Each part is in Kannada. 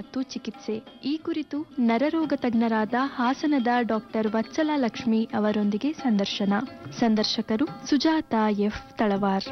ಮತ್ತು ಚಿಕಿತ್ಸೆ ಈ ಕುರಿತು ನರರೋಗ ತಜ್ಞರಾದ ಹಾಸನದ ಡಾಕ್ಟರ್ ವತ್ಸಲ ಲಕ್ಷ್ಮಿ ಅವರೊಂದಿಗೆ ಸಂದರ್ಶನ ಸಂದರ್ಶಕರು ಸುಜಾತ ಎಫ್ ತಳವಾರ್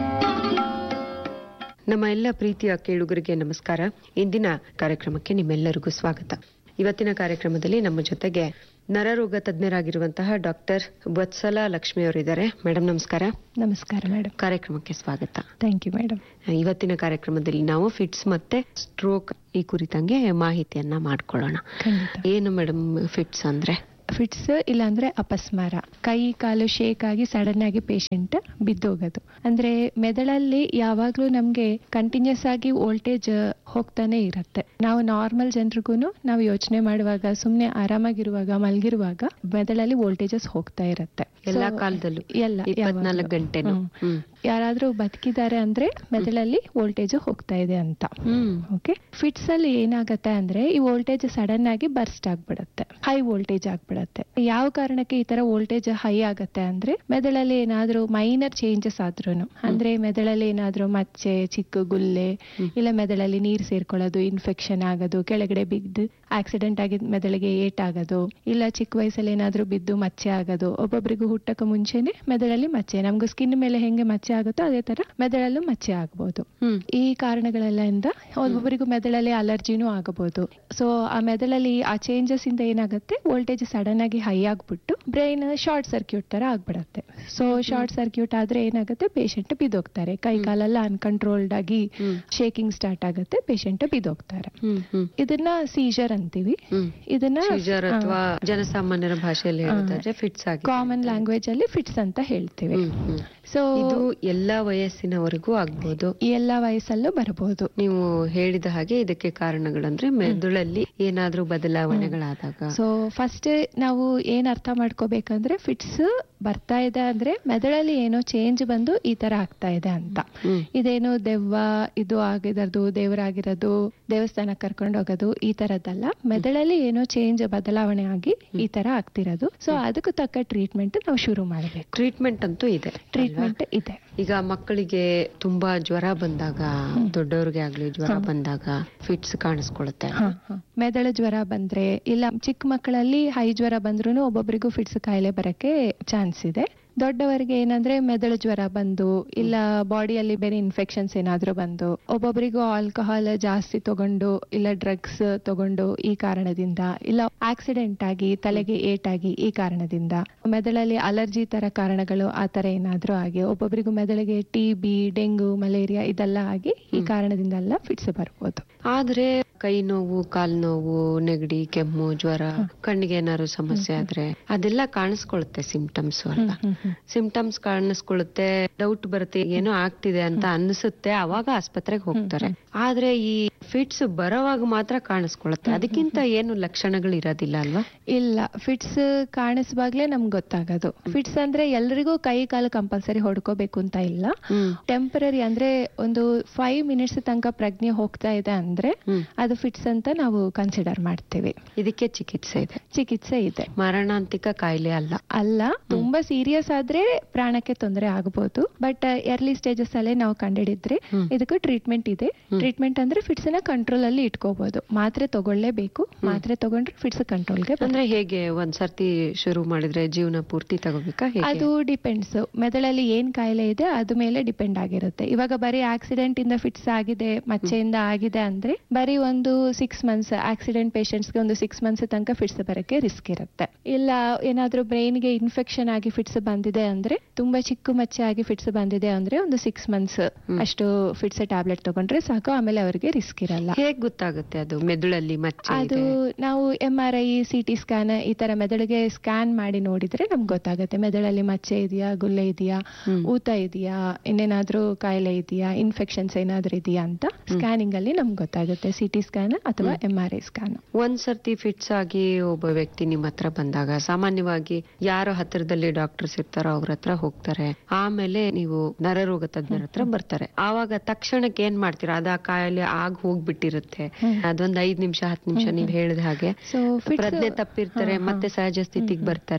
ನಮ್ಮ ಎಲ್ಲ ಪ್ರೀತಿಯ ಕೇಳುಗರಿಗೆ ನಮಸ್ಕಾರ ಇಂದಿನ ಕಾರ್ಯಕ್ರಮಕ್ಕೆ ನಿಮ್ಮೆಲ್ಲರಿಗೂ ಸ್ವಾಗತ ಇವತ್ತಿನ ಕಾರ್ಯಕ್ರಮದಲ್ಲಿ ನಮ್ಮ ಜೊತೆಗೆ ನರರೋಗ ತಜ್ಞರಾಗಿರುವಂತಹ ಡಾಕ್ಟರ್ ವತ್ಸಲ ಲಕ್ಷ್ಮಿ ಅವರಿದ್ದಾರೆ ಮೇಡಮ್ ನಮಸ್ಕಾರ ನಮಸ್ಕಾರ ಮೇಡಮ್ ಕಾರ್ಯಕ್ರಮಕ್ಕೆ ಸ್ವಾಗತ ಥ್ಯಾಂಕ್ ಯು ಮೇಡಮ್ ಇವತ್ತಿನ ಕಾರ್ಯಕ್ರಮದಲ್ಲಿ ನಾವು ಫಿಟ್ಸ್ ಮತ್ತೆ ಸ್ಟ್ರೋಕ್ ಈ ಕುರಿತಂಗೆ ಮಾಹಿತಿಯನ್ನ ಮಾಡ್ಕೊಳ್ಳೋಣ ಖಂಡಿತ ಏನು ಮೇಡಮ್ ಫಿಟ್ಸ್ ಅಂದ್ರೆ ಫಿಟ್ಸ್ ಇಲ್ಲಾಂದ್ರೆ ಅಪಸ್ಮಾರ ಕೈ ಕಾಲು ಶೇಕ್ ಆಗಿ ಸಡನ್ ಆಗಿ ಪೇಷಂಟ್ ಬಿದ್ದೋಗೋದು ಅಂದ್ರೆ ಮೆದುಳಲ್ಲಿ ಯಾವಾಗ್ಲೂ ನಮ್ಗೆ ಕಂಟಿನ್ಯೂಸ್ ಆಗಿ ವೋಲ್ಟೇಜ್ ಹೋಗ್ತಾನೆ ಇರುತ್ತೆ ನಾವು ನಾರ್ಮಲ್ ಜನರಿಗೂ ನಾವು ಯೋಚನೆ ಮಾಡುವಾಗ ಸುಮ್ನೆ ಆರಾಮಾಗಿರುವಾಗ ಮಲಗಿರುವಾಗ ಮೆದುಳಲ್ಲಿ ವೋಲ್ಟೇಜಸ್ ಹೋಗ್ತಾ ಇರುತ್ತೆ ಎಲ್ಲಾ So, ಕಾಲದಲ್ಲೂ ಎಲ್ಲ ಇಪ್ಪತ್ನಾಲ್ಕು ಯಾವಾಗ್ಲೂ. ಗಂಟೆನು ಹ್ಮ್. ಹ್ಮ್ ಯಾರಾದ್ರೂ ಬದುಕಿದ್ದಾರೆ ಅಂದ್ರೆ ಮೆದುಳಲ್ಲಿ ವೋಲ್ಟೇಜ್ ಹೋಗ್ತಾ ಇದೆ ಅಂತ ಹ್ಮ್ ಓಕೆ ಫಿಟ್ಸ್ ಅಲ್ಲಿ ಏನಾಗತ್ತೆ ಅಂದ್ರೆ ಈ ವೋಲ್ಟೇಜ್ ಸಡನ್ ಆಗಿ ಬರ್ಸ್ಟ್ ಆಗ್ಬಿಡುತ್ತೆ ಹೈ ವೋಲ್ಟೇಜ್ ಆಗ್ಬಿಡುತ್ತೆ ಯಾವ ಕಾರಣಕ್ಕೆ ಈ ತರ ವೋಲ್ಟೇಜ್ ಹೈ ಆಗತ್ತೆ ಅಂದ್ರೆ ಮೆದುಳಲ್ಲಿ ಏನಾದ್ರೂ ಮೈನರ್ ಚೇಂಜಸ್ ಆದ್ರೂನು ಅಂದ್ರೆ ಮೆದುಳಲ್ಲಿ ಏನಾದ್ರೂ ಮಚ್ಚೆ ಚಿಕ್ಕ ಗುಲ್ಲೆ ಇಲ್ಲ ಮೆದುಳಲ್ಲಿ ನೀರ್ ಸೇರ್ಕೊಳ್ಳೋದು ಇನ್ಫೆಕ್ಷನ್ ಆಗೋದು ಕೆಳಗಡೆ ಬಿದ್ದು ಆಕ್ಸಿಡೆಂಟ್ ಆಗಿ ಮೆದುಳಿಗೆ ಏಟ್ ಆಗೋದು ಇಲ್ಲ ಚಿಕ್ಕ ವಯಸ್ಸಲ್ಲಿ ಏನಾದ್ರೂ ಬಿದ್ದು ಮಚ್ಚೆ ಆಗೋದು ಒಬ್ಬೊಬ್ರಿಗೂ ಹುಟ್ಟಕ್ಕೆ ಮುಂಚೆನೆ ಮೆದುಳಲ್ಲಿ ಮಚ್ಚೆ ನಮ್ಗೆ ಸ್ಕಿನ್ ಮೇಲೆ ಹೆಂಗೆ ಮಚ್ಚೆ ಆಗುತ್ತೋ ಅದೇ ತರ ಮೆದುಳಲ್ಲೂ ಮಚ್ಚೆ ಆಗ್ಬೋದು ಹ್ಮ್ ಈ ಕಾರಣಗಳೆಲ್ಲ ಒಬ್ಬೊಬ್ಬರಿಗೂ ಮೆದುಳಲ್ಲಿ ಅಲರ್ಜಿನೂ ಆಗಬಹುದು ಸೊ ಆ ಮೆದುಳಲ್ಲಿ ಆ ಚೇಂಜಸ್ ಇಂದ ಏನಾಗುತ್ತೆ ವೋಲ್ಟೇಜ್ ಸಡನ್ ಆಗಿ ಹೈ ಆಗ್ಬಿಟ್ಟು ಬ್ರೈನ್ ಶಾರ್ಟ್ ಸರ್ಕ್ಯೂಟ್ ತರ ಆಗ್ಬಿಡತ್ತೆ ಸೊ ಶಾರ್ಟ್ ಸರ್ಕ್ಯೂಟ್ ಆದ್ರೆ ಏನಾಗುತ್ತೆ ಪೇಷಂಟ್ ಬಿದ್ದೋಗ್ತಾರೆ ಕೈ ಕಾಲೆಲ್ಲ ಅನ್ಕಂಟ್ರೋಲ್ಡ್ ಆಗಿ ಹ್ಮ್. ಶೇಕಿಂಗ್ ಸ್ಟಾರ್ಟ್ ಆಗುತ್ತೆ ಪೇಷಂಟ್ ಬಿದ್ದೋಗ್ತಾರೆ ಹ್ಮ್ ಹ್ಮ್ ಇದನ್ನ ಸೀಜರ್ ಅಂತೀವಿ ಹ್ಮ್ ಇದನ್ನ ಸೀಜರ್ ಅಥವಾ ಜನಸಾಮಾನ್ಯರ ಭಾಷೆಯಲ್ಲಿ ಹೇಳೋದಾದ್ರೆ ಫಿಟ್ಸ್ ಆಗಿ ಕಾಮನ್ ಲ್ಯಾಂಗ್ವೇಜ್ ಅಲ್ಲಿ ಫಿಟ್ಸ್ ಅಂತ ಹೇಳ್ತೀವಿ ಹ್ಮ್, ಹ್ಮ್. ಸೊ ಇದು ಎಲ್ಲಾ ವಯಸ್ಸಿನವರೆಗೂ ಆಗ್ಬೋದು ಎಲ್ಲಾ ವಯಸ್ಸಲ್ಲೂ ಬರಬಹುದು ನೀವು ಹೇಳಿದ ಹಾಗೆ ಇದಕ್ಕೆ ಕಾರಣಗಳಂದ್ರೆ ಮೆದುಳಲ್ಲಿ ಏನಾದ್ರೂ ಬದಲಾವಣೆಗಳಾದಾಗ ಸೊ ಫಸ್ಟ್ ನಾವು ಏನ್ ಅರ್ಥ ಮಾಡ್ಕೋಬೇಕಂದ್ರೆ ಫಿಟ್ಸ್ ಬರ್ತಾ ಇದೆ ಅಂದ್ರೆ ಮೆದುಳಲ್ಲಿ ಏನೋ ಚೇಂಜ್ ಬಂದು ಈ ತರ ಆಗ್ತಾ ಇದೆ ಅಂತ ಹ್ಮ್. ಇದೇನು ದೆವ್ವ ಇದು ಆಗಿರೋದು ದೇವರಾಗಿರೋದು ದೇವಸ್ಥಾನ ಕರ್ಕೊಂಡು ಹೋಗೋದು ಈ ತರದ್ದಲ್ಲ ಮೆದುಳಲ್ಲಿ ಏನೋ ಚೇಂಜ್ ಬದಲಾವಣೆ ಆಗಿ ಈ ತರ ಆಗ್ತಿರೋದು ಸೊ ಅದಕ್ಕೂ ತಕ್ಕ ಟ್ರೀಟ್ಮೆಂಟ್ ನಾವು ಶುರು ಮಾಡಬೇಕು ಟ್ರೀಟ್ಮೆಂಟ್ ಅಂತೂ ಇದೆ ಟ್ರೀಟ್ಮೆಂಟ್ ಇದೆ ಈಗ ಮಕ್ಕಳಿಗೆ ತುಂಬಾ ಜ್ವರ ಬಂದಾಗ ದೊಡ್ಡವ್ರಿಗೆ ಆಗ್ಲಿ ಜ್ವರ ಬಂದಾಗ ಫಿಟ್ಸ್ ಕಾಣಿಸ್ಕೊಳುತ್ತೆ ಹ, ಹ. ಮೆದುಳು ಜ್ವರ ಬಂದ್ರೆ ಇಲ್ಲ ಚಿಕ್ಕ ಮಕ್ಕಳಲ್ಲಿ ಹೈ ಜ್ವರ ಬಂದ್ರೂ ಒಬ್ಬೊಬ್ಬರಿಗೂ ಫಿಟ್ಸ್ ಕಾಯಿಲೆ ಬರಕ್ಕೆ ಚಾನ್ಸ್ ಇದೆ ದೊಡ್ಡವರಿಗೆ ಏನಂದ್ರೆ ಮೆದುಳು ಜ್ವರ ಬಂದು ಇಲ್ಲ ಬಾಡಿಯಲ್ಲಿ ಬೇರೆ ಇನ್ಫೆಕ್ಷನ್ಸ್ ಏನಾದ್ರೂ ಬಂದು ಒಬ್ಬೊಬ್ಬರಿಗೂ ಆಲ್ಕೋಹಾಲ್ ಜಾಸ್ತಿ ತಗೊಂಡು ಇಲ್ಲ ಡ್ರಗ್ಸ್ ತಗೊಂಡು ಈ ಕಾರಣದಿಂದ ಇಲ್ಲ ಆಕ್ಸಿಡೆಂಟ್ ಆಗಿ ತಲೆಗೆ ಏಟಾಗಿ ಈ ಕಾರಣದಿಂದ ಮೆದುಳಲ್ಲಿ ಅಲರ್ಜಿ ತರ ಕಾರಣಗಳು ಆ ತರ ಏನಾದ್ರೂ ಆಗಿ ಒಬ್ಬೊಬ್ಬರಿಗೂ ಮೆದುಳಿಗೆ ಟಿ ಬಿ ಡೆಂಗು ಮಲೇರಿಯಾ ಇದೆಲ್ಲ ಆಗಿ ಈ ಕಾರಣದಿಂದೆಲ್ಲ ಫಿಟ್ಸ್ ಬರ್ಬೋದು ಆದ್ರೆ ಕೈ ನೋವು ಕಾಲ್ ನೋವು ನೆಗಡಿ ಕೆಮ್ಮು ಜ್ವರ ಕಣ್ಣಿಗೆ ಏನಾದ್ರು ಸಮಸ್ಯೆ ಆದ್ರೆ ಅದೆಲ್ಲ ಕಾಣಿಸ್ಕೊಳುತ್ತೆ ಸಿಂಪ್ಟಮ್ಸ್ ಅಲ್ಲ ಸಿಂಪ್ಟಮ್ಸ್ ಕಾಣಿಸ್ಕೊಳ್ಳುತ್ತೆ ಡೌಟ್ ಬರುತ್ತೆ ಏನೋ ಆಗ್ತಿದೆ ಅಂತ ಅನ್ಸುತ್ತೆ ಅವಾಗ ಆಸ್ಪತ್ರೆಗೆ ಹೋಗ್ತಾರೆ ಆದ್ರೆ ಈ ಫಿಟ್ಸ್ ಬರೋವಾಗ ಮಾತ್ರ ಕಾಣಿಸ್ಕೊಳ್ಳುತ್ತೆ ಅದಕ್ಕಿಂತ ಏನು ಲಕ್ಷಣಗಳು ಇರೋದಿಲ್ಲ ಅಲ್ವಾ ಇಲ್ಲ ಫಿಟ್ಸ್ ಕಾಣಿಸುವಾಗ್ಲೇ ನಮ್ಗೆ ಗೊತ್ತಾಗೋದು ಫಿಟ್ಸ್ ಅಂದ್ರೆ ಎಲ್ರಿಗೂ ಕೈ ಕಾಲು ಕಂಪಲ್ಸರಿ ಹೊಡ್ಕೋಬೇಕು ಅಂತ ಇಲ್ಲ ಹ್ಮ್ ಟೆಂಪರರಿ ಅಂದ್ರೆ ಒಂದು ಫೈವ್ ಮಿನಿಟ್ಸ್ ತನಕ ಪ್ರಜ್ಞೆ ಹೋಗ್ತಾ ಇದೆ ಅಂದ್ರೆ ಹ್ಮ್. ಅದು ಫಿಟ್ಸ್ ಅಂತ ನಾವು ಕನ್ಸಿಡರ್ ಮಾಡ್ತೀವಿ ಇದಕ್ಕೆ ಚಿಕಿತ್ಸೆ ಇದೆ ಚಿಕಿತ್ಸೆ ಇದೆ ಮಾರಣಾಂತಿಕ ಕಾಯಿಲೆ ಅಲ್ಲ ಅಲ್ಲ ತುಂಬಾ ಸೀರಿಯಸ್ ಆದ್ರೆ ಪ್ರಾಣಕ್ಕೆ ತೊಂದರೆ ಆಗಬಹುದು ಬಟ್ ಎರ್ಲಿ ಸ್ಟೇಜಸ್ ಅಲ್ಲೇ ನಾವು ಕಂಡಿಡಿದ್ರೆ ಹ್ಮ್. ಇದಕ್ಕೂ ಟ್ರೀಟ್ಮೆಂಟ್ ಇದೆ ಟ್ರೀಟ್ಮೆಂಟ್ ಅಂದ್ರೆ ಫಿಟ್ಸ್ ನ ಕಂಟ್ರೋಲ್ ಅಲ್ಲಿ ಇಟ್ಕೋಬಹುದು ಮಾತ್ರೆ ತಗೊಳ್ಳೇಬೇಕು ಮಾತ್ರೆ ತಗೊಂಡ್ರೆ ಫಿಟ್ಸ್ ಕಂಟ್ರೋಲ್ಗೆ ಅಂದ್ರೆ ಹೇಗೆ ಒಂದ್ ಸರ್ತಿ ಶುರು ಮಾಡಿದ್ರೆ ಜೀವನ ಪೂರ್ತಿ ತಗೋಬೇಕಾ ಹೇಗೆ ಅದು ಡಿಪೆಂಡ್ಸ್ ಮೆದುಳಲ್ಲಿ ಏನ್ ಕಾಯಿಲೆ ಇದೆ ಅದ್ರ ಮೇಲೆ ಡಿಪೆಂಡ್ ಆಗಿರುತ್ತೆ ಇವಾಗ ಬರೀ ಆಕ್ಸಿಡೆಂಟ್ ಇಂದ ಫಿಟ್ಸ್ ಆಗಿದೆ ಮಚ್ಚೆಯಿಂದ ಆಗಿದೆ ಅಂದ್ರೆ ಬರೀ ಒಂದು ಸಿಕ್ಸ್ ಮಂತ್ಸ್ ಆಕ್ಸಿಡೆಂಟ್ ಗೆ ಒಂದು ಸಿಕ್ಸ್ ಮಂತ್ಸ್ ತನಕ ಫಿಟ್ಸ್ ಬರಕ್ಕೆ ರಿಸ್ಕ್ ಇರುತ್ತೆ ಇಲ್ಲ ಏನಾದ್ರೂ ಬ್ರೈನ್ ಗೆ ಇನ್ಫೆಕ್ಷನ್ ಆಗಿ ಫಿಟ್ಸ್ ಬಂದಿದೆ ಅಂದ್ರೆ ತುಂಬಾ ಚಿಕ್ಕ ಮಚ್ಚೆ ಆಗಿ ಫಿಟ್ಸ್ ಬಂದಿದೆ ಅಂದ್ರೆ ಒಂದು ಸಿಕ್ಸ್ ಮಂತ್ಸ್ ಅಷ್ಟು ಫಿಟ್ಸ್ ಟ್ಯಾಬ್ಲೆಟ್ ತಗೊಂಡ್ರೆ ಸಾಕು ಆಮೇಲೆ ಅವರಿಗೆ ರಿಸ್ಕ್ ಇರಲ್ಲ ಹೇಗ್ ಗೊತ್ತಾಗುತ್ತೆ ಅದು ಮೆದುಳಲ್ಲಿ ಮಚ್ಚೆ ಅದು ಇದೆ ನಾವು M R I C T scan ಈ ತರ ಮೆದುಳಿಗೆ ಸ್ಕ್ಯಾನ್ ಮಾಡಿ ನೋಡಿದ್ರೆ ನಮ್ಗೆ ಗೊತ್ತಾಗುತ್ತೆ ಮೆದುಳಲ್ಲಿ ಮಚ್ಚೆ ಇದೆಯಾ ಗುಲ್ಲೆ ಇದೆಯಾ ಹ್ಮ್. ಊತ ಇದೆಯಾ ಇನ್ನೇನಾದ್ರೂ ಕಾಯಿಲೆ ಇದೆಯಾ ಇನ್ಫೆಕ್ಷನ್ಸ್ ಏನಾದ್ರೂ ಇದೆಯಾ ಅಂತ ಸ್ಕ್ಯಾನಿಂಗ್ ಅಲ್ಲಿ ನಮ್ಗೆ ಗೊತ್ತಾಗುತ್ತೆ ಸಿ ಟಿ ಸ್ಕ್ಯಾನ್ ಅಥವಾ ಎಂ ಆರ್ ಐ ಸ್ಕ್ಯಾನ್ ಒಂದ್ ಸರ್ತಿ ಫಿಟ್ಸ್ ಆಗಿ ಒಬ್ಬ ವ್ಯಕ್ತಿ ನಿಮ್ ಹತ್ರ ಬಂದಾಗ ಸಾಮಾನ್ಯವಾಗಿ ಯಾರು ಹತ್ತಿರದಲ್ಲಿ ಡಾಕ್ಟರ್ಸ್ ಇರ್ತಾರೋ ಅವ್ರ ಹತ್ರ ಹೋಗ್ತಾರೆ ಆಮೇಲೆ ನೀವು ನರರೋಗ ತಜ್ಞರ ಹತ್ರ ಬರ್ತಾರೆ ಆವಾಗ ತಕ್ಷಣಕ್ಕೆ ಏನ್ ಮಾಡ್ತೀರಾ ಅದ ಕಾಯಿಲೆ ಆಗ್ ಹೋಗ್ಬಿಟ್ಟಿರುತ್ತೆ ಅದೊಂದ್ ಐದ್ ನಿಮಿಷ ಹತ್ತು ನಿಮಿಷ ನೀವ್ ಹೇಳಿದ ಹಾಗೆ ಸೊ ಪ್ರಜ್ಞೆ ತಪ್ಪಿರ್ತಾರೆ ಮತ್ತೆ ಸಹಜ ಸ್ಥಿತಿಗೆ ಬರ್ತಾರೆ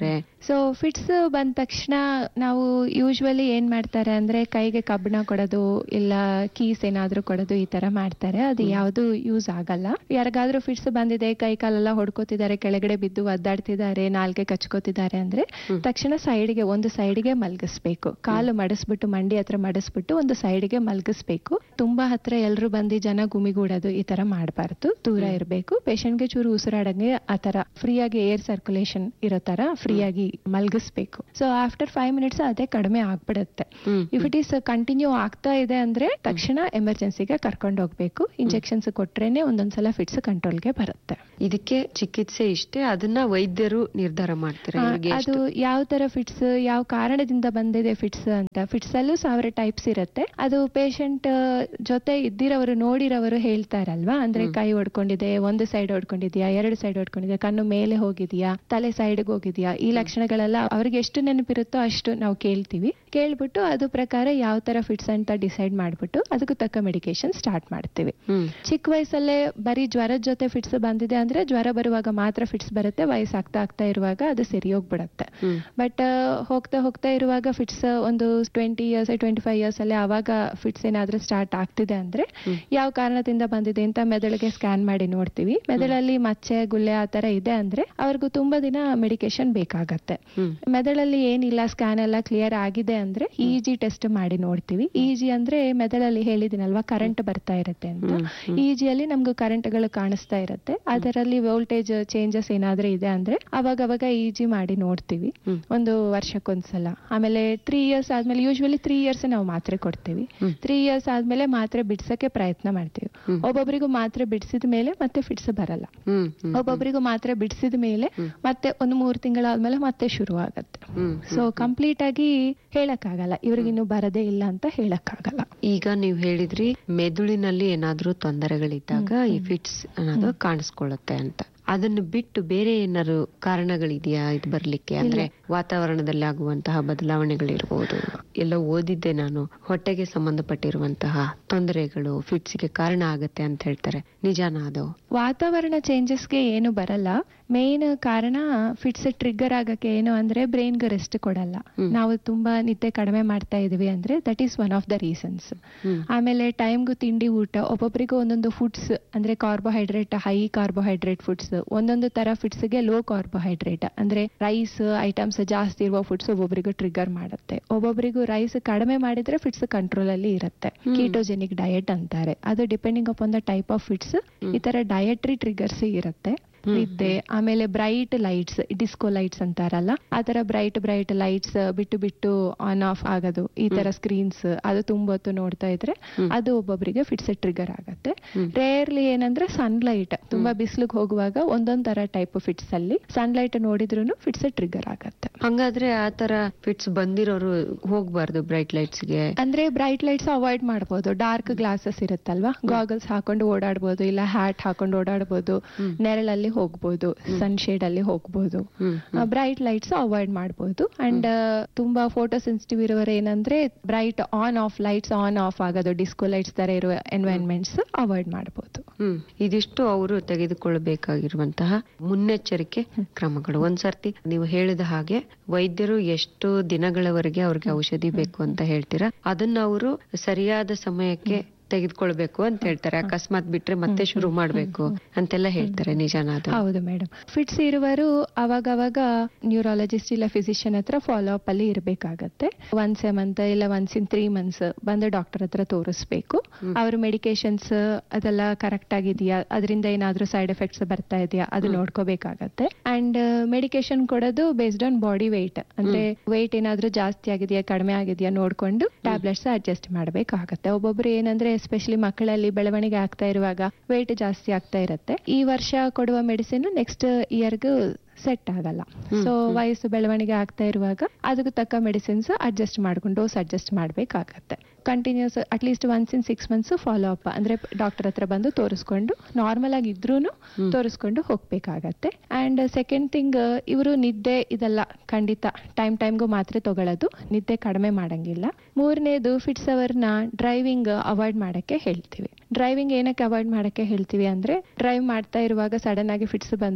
ಸೊ ಫಿಟ್ಸ್ ಬಂದ ತಕ್ಷಣ ನಾವು ಯೂಶ್ವಲಿ ಏನ್ ಮಾಡ್ತಾರೆ ಅಂದ್ರೆ ಕೈಗೆ ಕಬ್ಬಣ ಕೊಡೋದು ಇಲ್ಲ ಕೀಸ್ ಏನಾದ್ರೂ ಕೊಡೋದು ಈ ತರ ಮಾಡ್ತಾರೆ ಅದು ಯಾವುದು ಯೂಸ್ ಆಗಲ್ಲ ಯಾರಿಗಾದ್ರೂ ಫಿಟ್ಸ್ ಬಂದಿದೆ ಕೈ ಕಾಲೆಲ್ಲ ಹೊಡ್ಕೋತಿದ್ದಾರೆ ಕೆಳಗಡೆ ಬಿದ್ದು ಒದ್ದಾಡ್ತಿದ್ದಾರೆ ನಾಲ್ಗೆ ಕಚ್ಕೋತಿದ್ದಾರೆ ಅಂದ್ರೆ ತಕ್ಷಣ ಸೈಡ್ಗೆ ಒಂದು ಸೈಡ್ಗೆ ಮಲಗಿಸ್ಬೇಕು ಕಾಲು ಮಡಿಸ್ಬಿಟ್ಟು ಮಂಡಿ ಹತ್ರ ಮಡಿಸ್ಬಿಟ್ಟು ಒಂದು ಸೈಡ್ಗೆ ಮಲಗಿಸ್ಬೇಕು ತುಂಬಾ ಹತ್ರ ಎಲ್ರು ಬಂದು ಜನ ಗುಮಿಗೂಡೋದು ಈ ತರ ಮಾಡಬಾರ್ದು ದೂರ ಇರಬೇಕು ಗೆ ಚೂರು ಉಸಿರಾಡಂಗೆ ಆ ತರ ಫ್ರೀ ಆಗಿ ಏರ್ ಸರ್ಕ್ಯುಲೇಷನ್ ಇರೋ ತರ ಫ್ರೀ ಆಗಿ ಮಲಗಿಸ್ಬೇಕು ಸೊ ಆಫ್ಟರ್ ಫೈವ್ ಮಿನಿಟ್ಸ್ ಅದೇ ಕಡಿಮೆ ಆಗ್ಬಿಡುತ್ತೆ ಹ್ಮ್ ಇಫ್ ಇಟ್ ಈಸ್ ಕಂಟಿನ್ಯೂ ಆಗ್ತಾ ಇದೆ ಅಂದ್ರೆ ತಕ್ಷಣ ಎಮರ್ಜೆನ್ಸಿಗೆ ಕರ್ಕೊಂಡು ಹೋಗ್ಬೇಕು ಇಂಜೆಕ್ಷನ್ಸ್ ಕೊಟ್ರೇನೆ ಒಂದೊಂದ್ಸಲ ಫಿಟ್ಸ್ ಕಂಟ್ರೋಲ್ಗೆ ಬರುತ್ತೆ ಇದಕ್ಕೆ ಚಿಕಿತ್ಸೆ ಇಷ್ಟೇ ಅದನ್ನ ವೈದ್ಯರು ನಿರ್ಧಾರ ಮಾಡ್ತಾರೆ ಆ, ಇವ್ರಿಗೆ ಅದು ಎಷ್ಟು ಯಾವ ತರ ಫಿಟ್ಸ್ ಯಾವ ಕಾರಣದಿಂದ ಬಂದಿದೆ ಫಿಟ್ಸ್ ಅಂತ ಫಿಟ್ಸ್ ಅಲ್ಲೂ ಸಾವಿರ ಟೈಪ್ಸ್ ಇರುತ್ತೆ ಅದು ಪೇಷಂಟ್ ಜೊತೆ ಇದ್ದಿರೋರು ನೋಡಿರೋರು ಹೇಳ್ತಾರಲ್ವಾ ಅಂದ್ರೆ ಕೈ ಹೊಡ್ಕೊಂಡಿದೆ ಒಂದು ಸೈಡ್ ಹೊಡ್ಕೊಂಡಿದ್ಯಾ ಎರಡು ಸೈಡ್ ಹೊಡ್ಕೊಂಡಿದ್ಯಾ ಕಣ್ಣು ಮೇಲೆ ಹೋಗಿದ್ಯಾ ತಲೆ ಸೈಡ್ಗೆ ಹೋಗಿದ್ಯಾ ಈ ಲಕ್ಷಣಗಳೆಲ್ಲ ಅವ್ರಿಗೆ ಎಷ್ಟು ನೆನಪಿರುತ್ತೋ ಅಷ್ಟು ನಾವು ಕೇಳ್ತೀವಿ ಕೇಳ್ಬಿಟ್ಟು ಅದು ಪ್ರಕಾರ ಯಾವ ತರ ಫಿಟ್ಸ್ ಅಂತ ಡಿಸೈಡ್ ಮಾಡ್ಬಿಟ್ಟು ಅದಕ್ಕೂ ತಕ್ಕ ಮೆಡಿಕೇಶನ್ ಸ್ಟಾರ್ಟ್ ಮಾಡ್ತೀವಿ ಹ್ಮ್ ಚಿಕ್ಕ ವಯಸ್ಸಲ್ಲೇ ಬರೀ ಜ್ವರದ ಜೊತೆ ಫಿಟ್ಸ್ ಬಂದಿದೆ ಅಂದ್ರೆ ಜ್ವರ ಬರುವಾಗ ಮಾತ್ರ ಫಿಟ್ಸ್ ಬರುತ್ತೆ ವಯಸ್ಸಾಗ್ತಾ ಆಗ್ತಾ ಇರುವಾಗ ಅದು ಸರಿ ಹೋಗ್ಬಿಡತ್ತೆ ಹ್ಮ್ ಬಟ್ ಹೋಗ್ತಾ ಹೋಗ್ತಾ ಇರುವಾಗ ಫಿಟ್ಸ್ ಒಂದು twenty years twenty five years ಅಲ್ಲಿ ಅವಾಗ ಫಿಟ್ಸ್ ಏನಾದ್ರೂ ಸ್ಟಾರ್ಟ್ ಆಗ್ತಿದೆ ಅಂದ್ರೆ ಯಾವ ಕಾರಣದಿಂದ ಬಂದಿದೆ ಅಂತ ಮೆದುಳಿಗೆ ಸ್ಕ್ಯಾನ್ ಮಾಡಿ ನೋಡ್ತೀವಿ ಮೆದುಳಲ್ಲಿ ಮಚ್ಚೆ ಗುಳ್ಳೆ ಆ ತರ ಇದೆ ಅಂದ್ರೆ ಅವ್ರಿಗೂ ತುಂಬಾ ದಿನ ಮೆಡಿಕೇಶನ್ ಬೇಕಾಗತ್ತೆ ಹ್ಮ್ ಮೆದುಳಲ್ಲಿ ಏನಿಲ್ಲ ಸ್ಕ್ಯಾನ್ ಎಲ್ಲ ಕ್ಲಿಯರ್ ಆಗಿದೆ ಅಂದ್ರೆ ಇ ಜಿ ಟೆಸ್ಟ್ ಮಾಡಿ ನೋಡ್ತೀವಿ ಇ ಜಿ ಅಂದ್ರೆ ಮೆದುಳಲ್ಲಿ ಹೇಳಿದಿನಲ್ವಾ ಕರೆಂಟ್ ಬರ್ತಾ ಇರುತ್ತೆ ಅಂತ ಹ್ಮ್ ಇ ಜಿ ಅಲ್ಲಿ ನಮ್ಗೆ ಕರೆಂಟ್ಗಳು ಕಾಣಿಸ್ತಾ ಇರುತ್ತೆ ಅದರಲ್ಲಿ ವೋಲ್ಟೇಜ್ ಚೇಂಜಸ್ ಏನಾದ್ರೂ ಇದೆ ಅಂದ್ರೆ ಅವಾಗ ಅವಾಗ ಇ ಜಿ ಮಾಡಿ ನೋಡ್ತೀವಿ ಹ್ಮ್. ಒಂದು ವರ್ಷಕ್ಕೊಂದ್ಸಲ ಆಮೇಲೆ ತ್ರೀ ಇಯರ್ಸ್ ಆದ್ಮೇಲೆ ಯೂಶ್ವಲಿ ತ್ರೀ ಇಯರ್ಸ್ ನಾವು ಮಾತ್ರೆ ಕೊಡ್ತೀವಿ ಹ್ಮ್. ತ್ರೀ ಇಯರ್ಸ್ ಆದ್ಮೇಲೆ ಮಾತ್ರೆ ಬಿಡ್ಸಕ್ಕೆ ಪ್ರಯತ್ನ ಮಾಡ್ತೀವಿ ಹ್ಮ್. ಒಬ್ಬೊಬ್ಬರಿಗೂ ಮಾತ್ರೆ ಬಿಡಿಸಿದ ಮೇಲೆ ಮತ್ತೆ ಫಿಟ್ಸ್ ಬರಲ್ಲ ಹ್ಮ್ ಹ್ಮ್ ಒಬ್ಬೊಬ್ಬರಿಗೂ ಮಾತ್ರೆ ಬಿಡಿಸಿದ ಮೇಲೆ ಮತ್ತೆ ಒಂದು ಮೂರು ತಿಂಗಳಾದ್ಮೇಲೆ ಮತ್ತೆ ಶುರು ಆಗತ್ತೆ ಹ್ಮ್ ಸೊ ಕಂಪ್ಲೀಟ್ ಆಗಿ ಹೇಳಕ್ಕಾಗಲ್ಲ ಇವ್ರಿಗಿನ್ನು ಬರದೇ ಇಲ್ಲ ಅಂತ ಹೇಳಕ್ಕಾಗಲ್ಲ ಈಗ ನೀವು ಹೇಳಿದ್ರಿ ಮೆದುಳಿನಲ್ಲಿ ಏನಾದ್ರೂ ತೊಂದರೆಗಳಿದ್ದಾಗ ಈ ಫಿಟ್ಸ್ ಅನ್ನೋದು ಕಾಣಿಸ್ಕೊಳ್ಳುತ್ತೆ ಅಂತ ಅದನ್ನು ಬಿಟ್ಟು ಬೇರೆ ಏನಾದ್ರು ಕಾರಣಗಳಿದೆಯಾ ಇದು ಬರ್ಲಿಕ್ಕೆ ಅಂದ್ರೆ ವಾತಾವರಣದಲ್ಲಿ ಆಗುವಂತಹ ಬದಲಾವಣೆಗಳಿರ್ಬೋದು ಎಲ್ಲ ಓದಿದ್ದೆ ನಾನು ಹೊಟ್ಟೆಗೆ ಸಂಬಂಧಪಟ್ಟಿರುವಂತಹ ತೊಂದರೆಗಳು ಫಿಟ್ಸ್ಗೆ ಕಾರಣ ಆಗತ್ತೆ ಅಂತ ಹೇಳ್ತಾರೆ ನಿಜಾನ ಅದು ವಾತಾವರಣ ಚೇಂಜಸ್ಗೆ ಏನು ಬರಲ್ಲ ಮೇನ್ ಕಾರಣ ಫಿಟ್ಸ್ ಟ್ರಿಗರ್ ಆಗಕ್ಕೆ ಏನು ಅಂದ್ರೆ ಬ್ರೈನ್ಗೆ ರೆಸ್ಟ್ ಕೊಡಲ್ಲ ನಾವು ತುಂಬಾ ನಿದ್ದೆ ಕಡಿಮೆ ಮಾಡ್ತಾ ಇದೀವಿ ಅಂದ್ರೆ that is one of the reasons ಹ್ಮ್. ಆಮೇಲೆ ಟೈಮ್ಗೂ ತಿಂಡಿ ಊಟ ಒಬ್ಬೊಬ್ಬರಿಗೂ ಒಂದೊಂದು ಫುಡ್ಸ್ ಅಂದ್ರೆ ಕಾರ್ಬೋಹೈಡ್ರೇಟ್ ಹೈ ಕಾರ್ಬೋಹೈಡ್ರೇಟ್ ಫುಡ್ಸ್ ಒಂದೊಂದು ತರ ಫುಡ್ಸ್ ಗೆ ಲೋ ಕಾರ್ಬೋಹೈಡ್ರೇಟ್ ಅಂದ್ರೆ ರೈಸ್ ಐಟಮ್ಸ್ ಜಾಸ್ತಿ ಇರುವ ಫುಡ್ಸ್ ಒಬ್ಬೊಬ್ಬರಿಗೂ ಟ್ರಿಗರ್ ಮಾಡುತ್ತೆ ಒಬ್ಬೊಬ್ಬರಿಗೂ ರೈಸ್ ಕಡಿಮೆ ಮಾಡಿದ್ರೆ ಫಿಟ್ಸ್ ಕಂಟ್ರೋಲ್ ಅಲ್ಲಿ ಇರುತ್ತೆ ಕೀಟೋಜೆನಿಕ್ ಡಯಟ್ ಅಂತಾರೆ ಅದು depending upon the type of fits ಈ ತರ ಡಯಟ್ರಿ ಟ್ರಿಗರ್ಸ್ ಇರುತ್ತೆ ನಿದ್ದೆ ಆಮೇಲೆ ಬ್ರೈಟ್ ಲೈಟ್ಸ್ ಡಿಸ್ಕೋ ಲೈಟ್ಸ್ ಅಂತಾರಲ್ಲ ಆ ತರ ಬ್ರೈಟ್ ಬ್ರೈಟ್ ಲೈಟ್ಸ್ ಬಿಟ್ಟು ಬಿಟ್ಟು ಆನ್ ಆಫ್ ಆಗೋದು ಈ ತರ ಸ್ಕ್ರೀನ್ಸ್ ಅದು ತುಂಬ ಹೊತ್ತು ನೋಡ್ತಾ ಇದ್ರೆ ಅದು ಒಬ್ಬೊಬ್ಬರಿಗೆ ಫಿಟ್ಸ್ ಟ್ರಿಗರ್ ಆಗತ್ತೆ ರೇರ್ಲಿ ಏನಂದ್ರೆ ಸನ್ಲೈಟ್ ತುಂಬಾ ಬಿಸಿಲಿಗೆ ಹೋಗುವಾಗ ಒಂದೊಂದ್ ತರ ಟೈಪ್ ಫಿಟ್ಸ್ ಅಲ್ಲಿ ಸನ್ಲೈಟ್ ನೋಡಿದ್ರು ಫಿಟ್ಸ್ ಟ್ರಿಗರ್ ಆಗತ್ತೆ ಹಂಗಾದ್ರೆ ಆ ತರ ಫಿಟ್ಸ್ ಬಂದಿರೋರು ಹೋಗ್ಬಾರ್ದು ಬ್ರೈಟ್ ಲೈಟ್ಸ್ ಗೆ ಅಂದ್ರೆ ಬ್ರೈಟ್ ಲೈಟ್ಸ್ ಅವಾಯ್ಡ್ ಮಾಡ್ಬೋದು ಡಾರ್ಕ್ ಗ್ಲಾಸಸ್ ಇರುತ್ತಲ್ವಾ ಗಾಗಲ್ಸ್ ಹಾಕೊಂಡು ಓಡಾಡ್ಬೋದು ಇಲ್ಲ ಹ್ಯಾಟ್ ಹಾಕೊಂಡು ಓಡಾಡ್ಬೋದು ನೆರಳಲ್ಲಿ ಹೋಗ್ಬೋದು ಸನ್ ಶೇಡ್ ಅಲ್ಲಿ ಹೋಗ್ಬೋದು ಹ್ಮ್ ಬ್ರೈಟ್ ಲೈಟ್ಸ್ ಅವಾಯ್ಡ್ ಮಾಡ್ಬೋದು ಅಂಡ್ ತುಂಬಾ ಫೋಟೋ ಸೆನ್ಸಿಟಿವ್ ಇರುವವರು ಏನಂದ್ರೆ bright on off lights on off ಆಗೋದು ಡಿಸ್ಕೋ ಲೈಟ್ಸ್ ತರ ಇರುವ ಎನ್ವೈರನ್ಮೆಂಟ್ಸ್ ಅವಾಯ್ಡ್ ಮಾಡ್ಬೋದು ಹ್ಮ್ ಇದಿಷ್ಟು ಅವರು ತೆಗೆದುಕೊಳ್ಳಬೇಕಾಗಿರುವಂತಹ ಮುನ್ನೆಚ್ಚರಿಕೆ ಕ್ರಮಗಳು ಒಂದ್ಸರ್ತಿ ನೀವು ಹೇಳಿದ ಹಾಗೆ ವೈದ್ಯರು ಎಷ್ಟು ದಿನಗಳವರೆಗೆ ಅವ್ರಿಗೆ ಔಷಧಿ ಬೇಕು ಅಂತ ಹೇಳ್ತೀರಾ ಅದನ್ನ ಅವರು ಸರಿಯಾದ ಸಮಯಕ್ಕೆ ತೆಗೆದುಕೊಳ್ಬೇಕು ಅಂತ ಹೇಳ್ತಾರೆ ಅಕಸ್ಮಾತ್ ಬಿಟ್ರೆ ಮತ್ತೆ ಶುರು ಮಾಡ್ಬೇಕು ಅಂತೆಲ್ಲ ಹೇಳ್ತಾರೆ ನಿಜಾನ ಅದು ಹೌದು ಮೇಡಮ್ ಫಿಟ್ಸ್ ಇರುವರು ಅವಾಗವಾಗ ನ್ಯೂರಾಲಜಿಸ್ಟ್ ಇಲ್ಲ ಫಿಸಿಷಿಯನ್ ಹತ್ರ ಫಾಲೋ ಅಪ್ ಅಲ್ಲಿ ಇರಬೇಕಾಗತ್ತೆ ಒನ್ಸ್ ಎ ಮಂತ್ ಇಲ್ಲ ಒನ್ಸ್ ಇನ್ ತ್ರೀ ಮಂತ್ಸ್ ಬಂದು ಡಾಕ್ಟರ್ ಹತ್ರ ತೋರಿಸ್ಬೇಕು ಅವ್ರ ಮೆಡಿಕೇಶನ್ಸ್ ಅದೆಲ್ಲ ಕರೆಕ್ಟ್ ಆಗಿದೆಯಾ ಅದರಿಂದ ಏನಾದ್ರೂ ಸೈಡ್ ಎಫೆಕ್ಟ್ಸ್ ಬರ್ತಾ ಇದೆಯಾ ಅದು ನೋಡ್ಕೋಬೇಕಾಗತ್ತೆ ಅಂಡ್ ಮೆಡಿಕೇಶನ್ ಕೊಡೋದು ಬೇಸ್ಡ್ ಆನ್ ಬಾಡಿ ವೆಯ್ಟ್ ಅಂದ್ರೆ ವೆಯ್ಟ್ ಏನಾದ್ರೂ ಜಾಸ್ತಿ ಆಗಿದೆಯಾ ಕಡಿಮೆ ಆಗಿದೆಯಾ ನೋಡ್ಕೊಂಡು ಟ್ಯಾಬ್ಲೆಟ್ಸ್ ಅಡ್ಜಸ್ಟ್ ಮಾಡಬೇಕಾಗತ್ತೆ ಒಬ್ಬೊಬ್ರು ಏನಂದ್ರೆ ಎಸ್ಪೆಷಲಿ ಮಕ್ಕಳಲ್ಲಿ ಬೆಳವಣಿಗೆ ಆಗ್ತಾ ಇರುವಾಗ ವೆಯ್ಟ್ ಜಾಸ್ತಿ ಆಗ್ತಾ ಇರುತ್ತೆ ಈ ವರ್ಷ ಕೊಡುವ ಮೆಡಿಸಿನ್ ನೆಕ್ಸ್ಟ್ ಇಯರ್ಗೂ ಸೆಟ್ ಆಗಲ್ಲ ಸೊ ವಯಸ್ಸು ಬೆಳವಣಿಗೆ ಆಗ್ತಾ ಇರುವಾಗ ಅದಕ್ಕೆ ತಕ್ಕ ಮೆಡಿಸಿನ್ಸ್ ಅಡ್ಜಸ್ಟ್ ಮಾಡ್ಕೊಂಡು ಡೋಸ್ ಅಡ್ಜಸ್ಟ್ ಮಾಡ್ಬೇಕಾಗತ್ತೆ continues at least once in six months follow up ಅಂದ್ರೆ ಡಾಕ್ಟರ್ ಹತ್ರ ಬಂದು ತೋರಿಸ್ಕೊಂಡು ನಾರ್ಮಲ್ ಆಗಿ ಇದ್ರೂ ತೋರಿಸ್ಕೊಂಡು ಹೋಗ್ಬೇಕಾಗತ್ತೆ ಅಂಡ್ ಸೆಕೆಂಡ್ ಥಿಂಗ್ ಇವರು ನಿದ್ದೆ ಇದೆಲ್ಲ ಖಂಡಿತ ಟೈಮ್ ಟೈಮ್ಗೂ ಮಾತ್ರೆ ತಗೊಳ್ಳೋದು ನಿದ್ದೆ ಕಡಿಮೆ ಮಾಡಂಗಿಲ್ಲ ಮೂರನೇದು ಫಿಟ್ಸ್ ಅವರ್ನ ಡ್ರೈವಿಂಗ್ ಅವಾಯ್ಡ್ ಮಾಡಕ್ಕೆ ಹೇಳ್ತೀವಿ ಡ್ರೈವಿಂಗ್ ಏನಕ್ಕೆ ಅವಾಯ್ಡ್ ಮಾಡಕ್ಕೆ ಹೇಳ್ತೀವಿ ಅಂದ್ರೆ ಡ್ರೈವ್ ಮಾಡ್ತಾ ಇರುವಾಗ ಸಡನ್ ಆಗಿ ಫಿಟ್ಸ್ ಬಂದ್ರೆ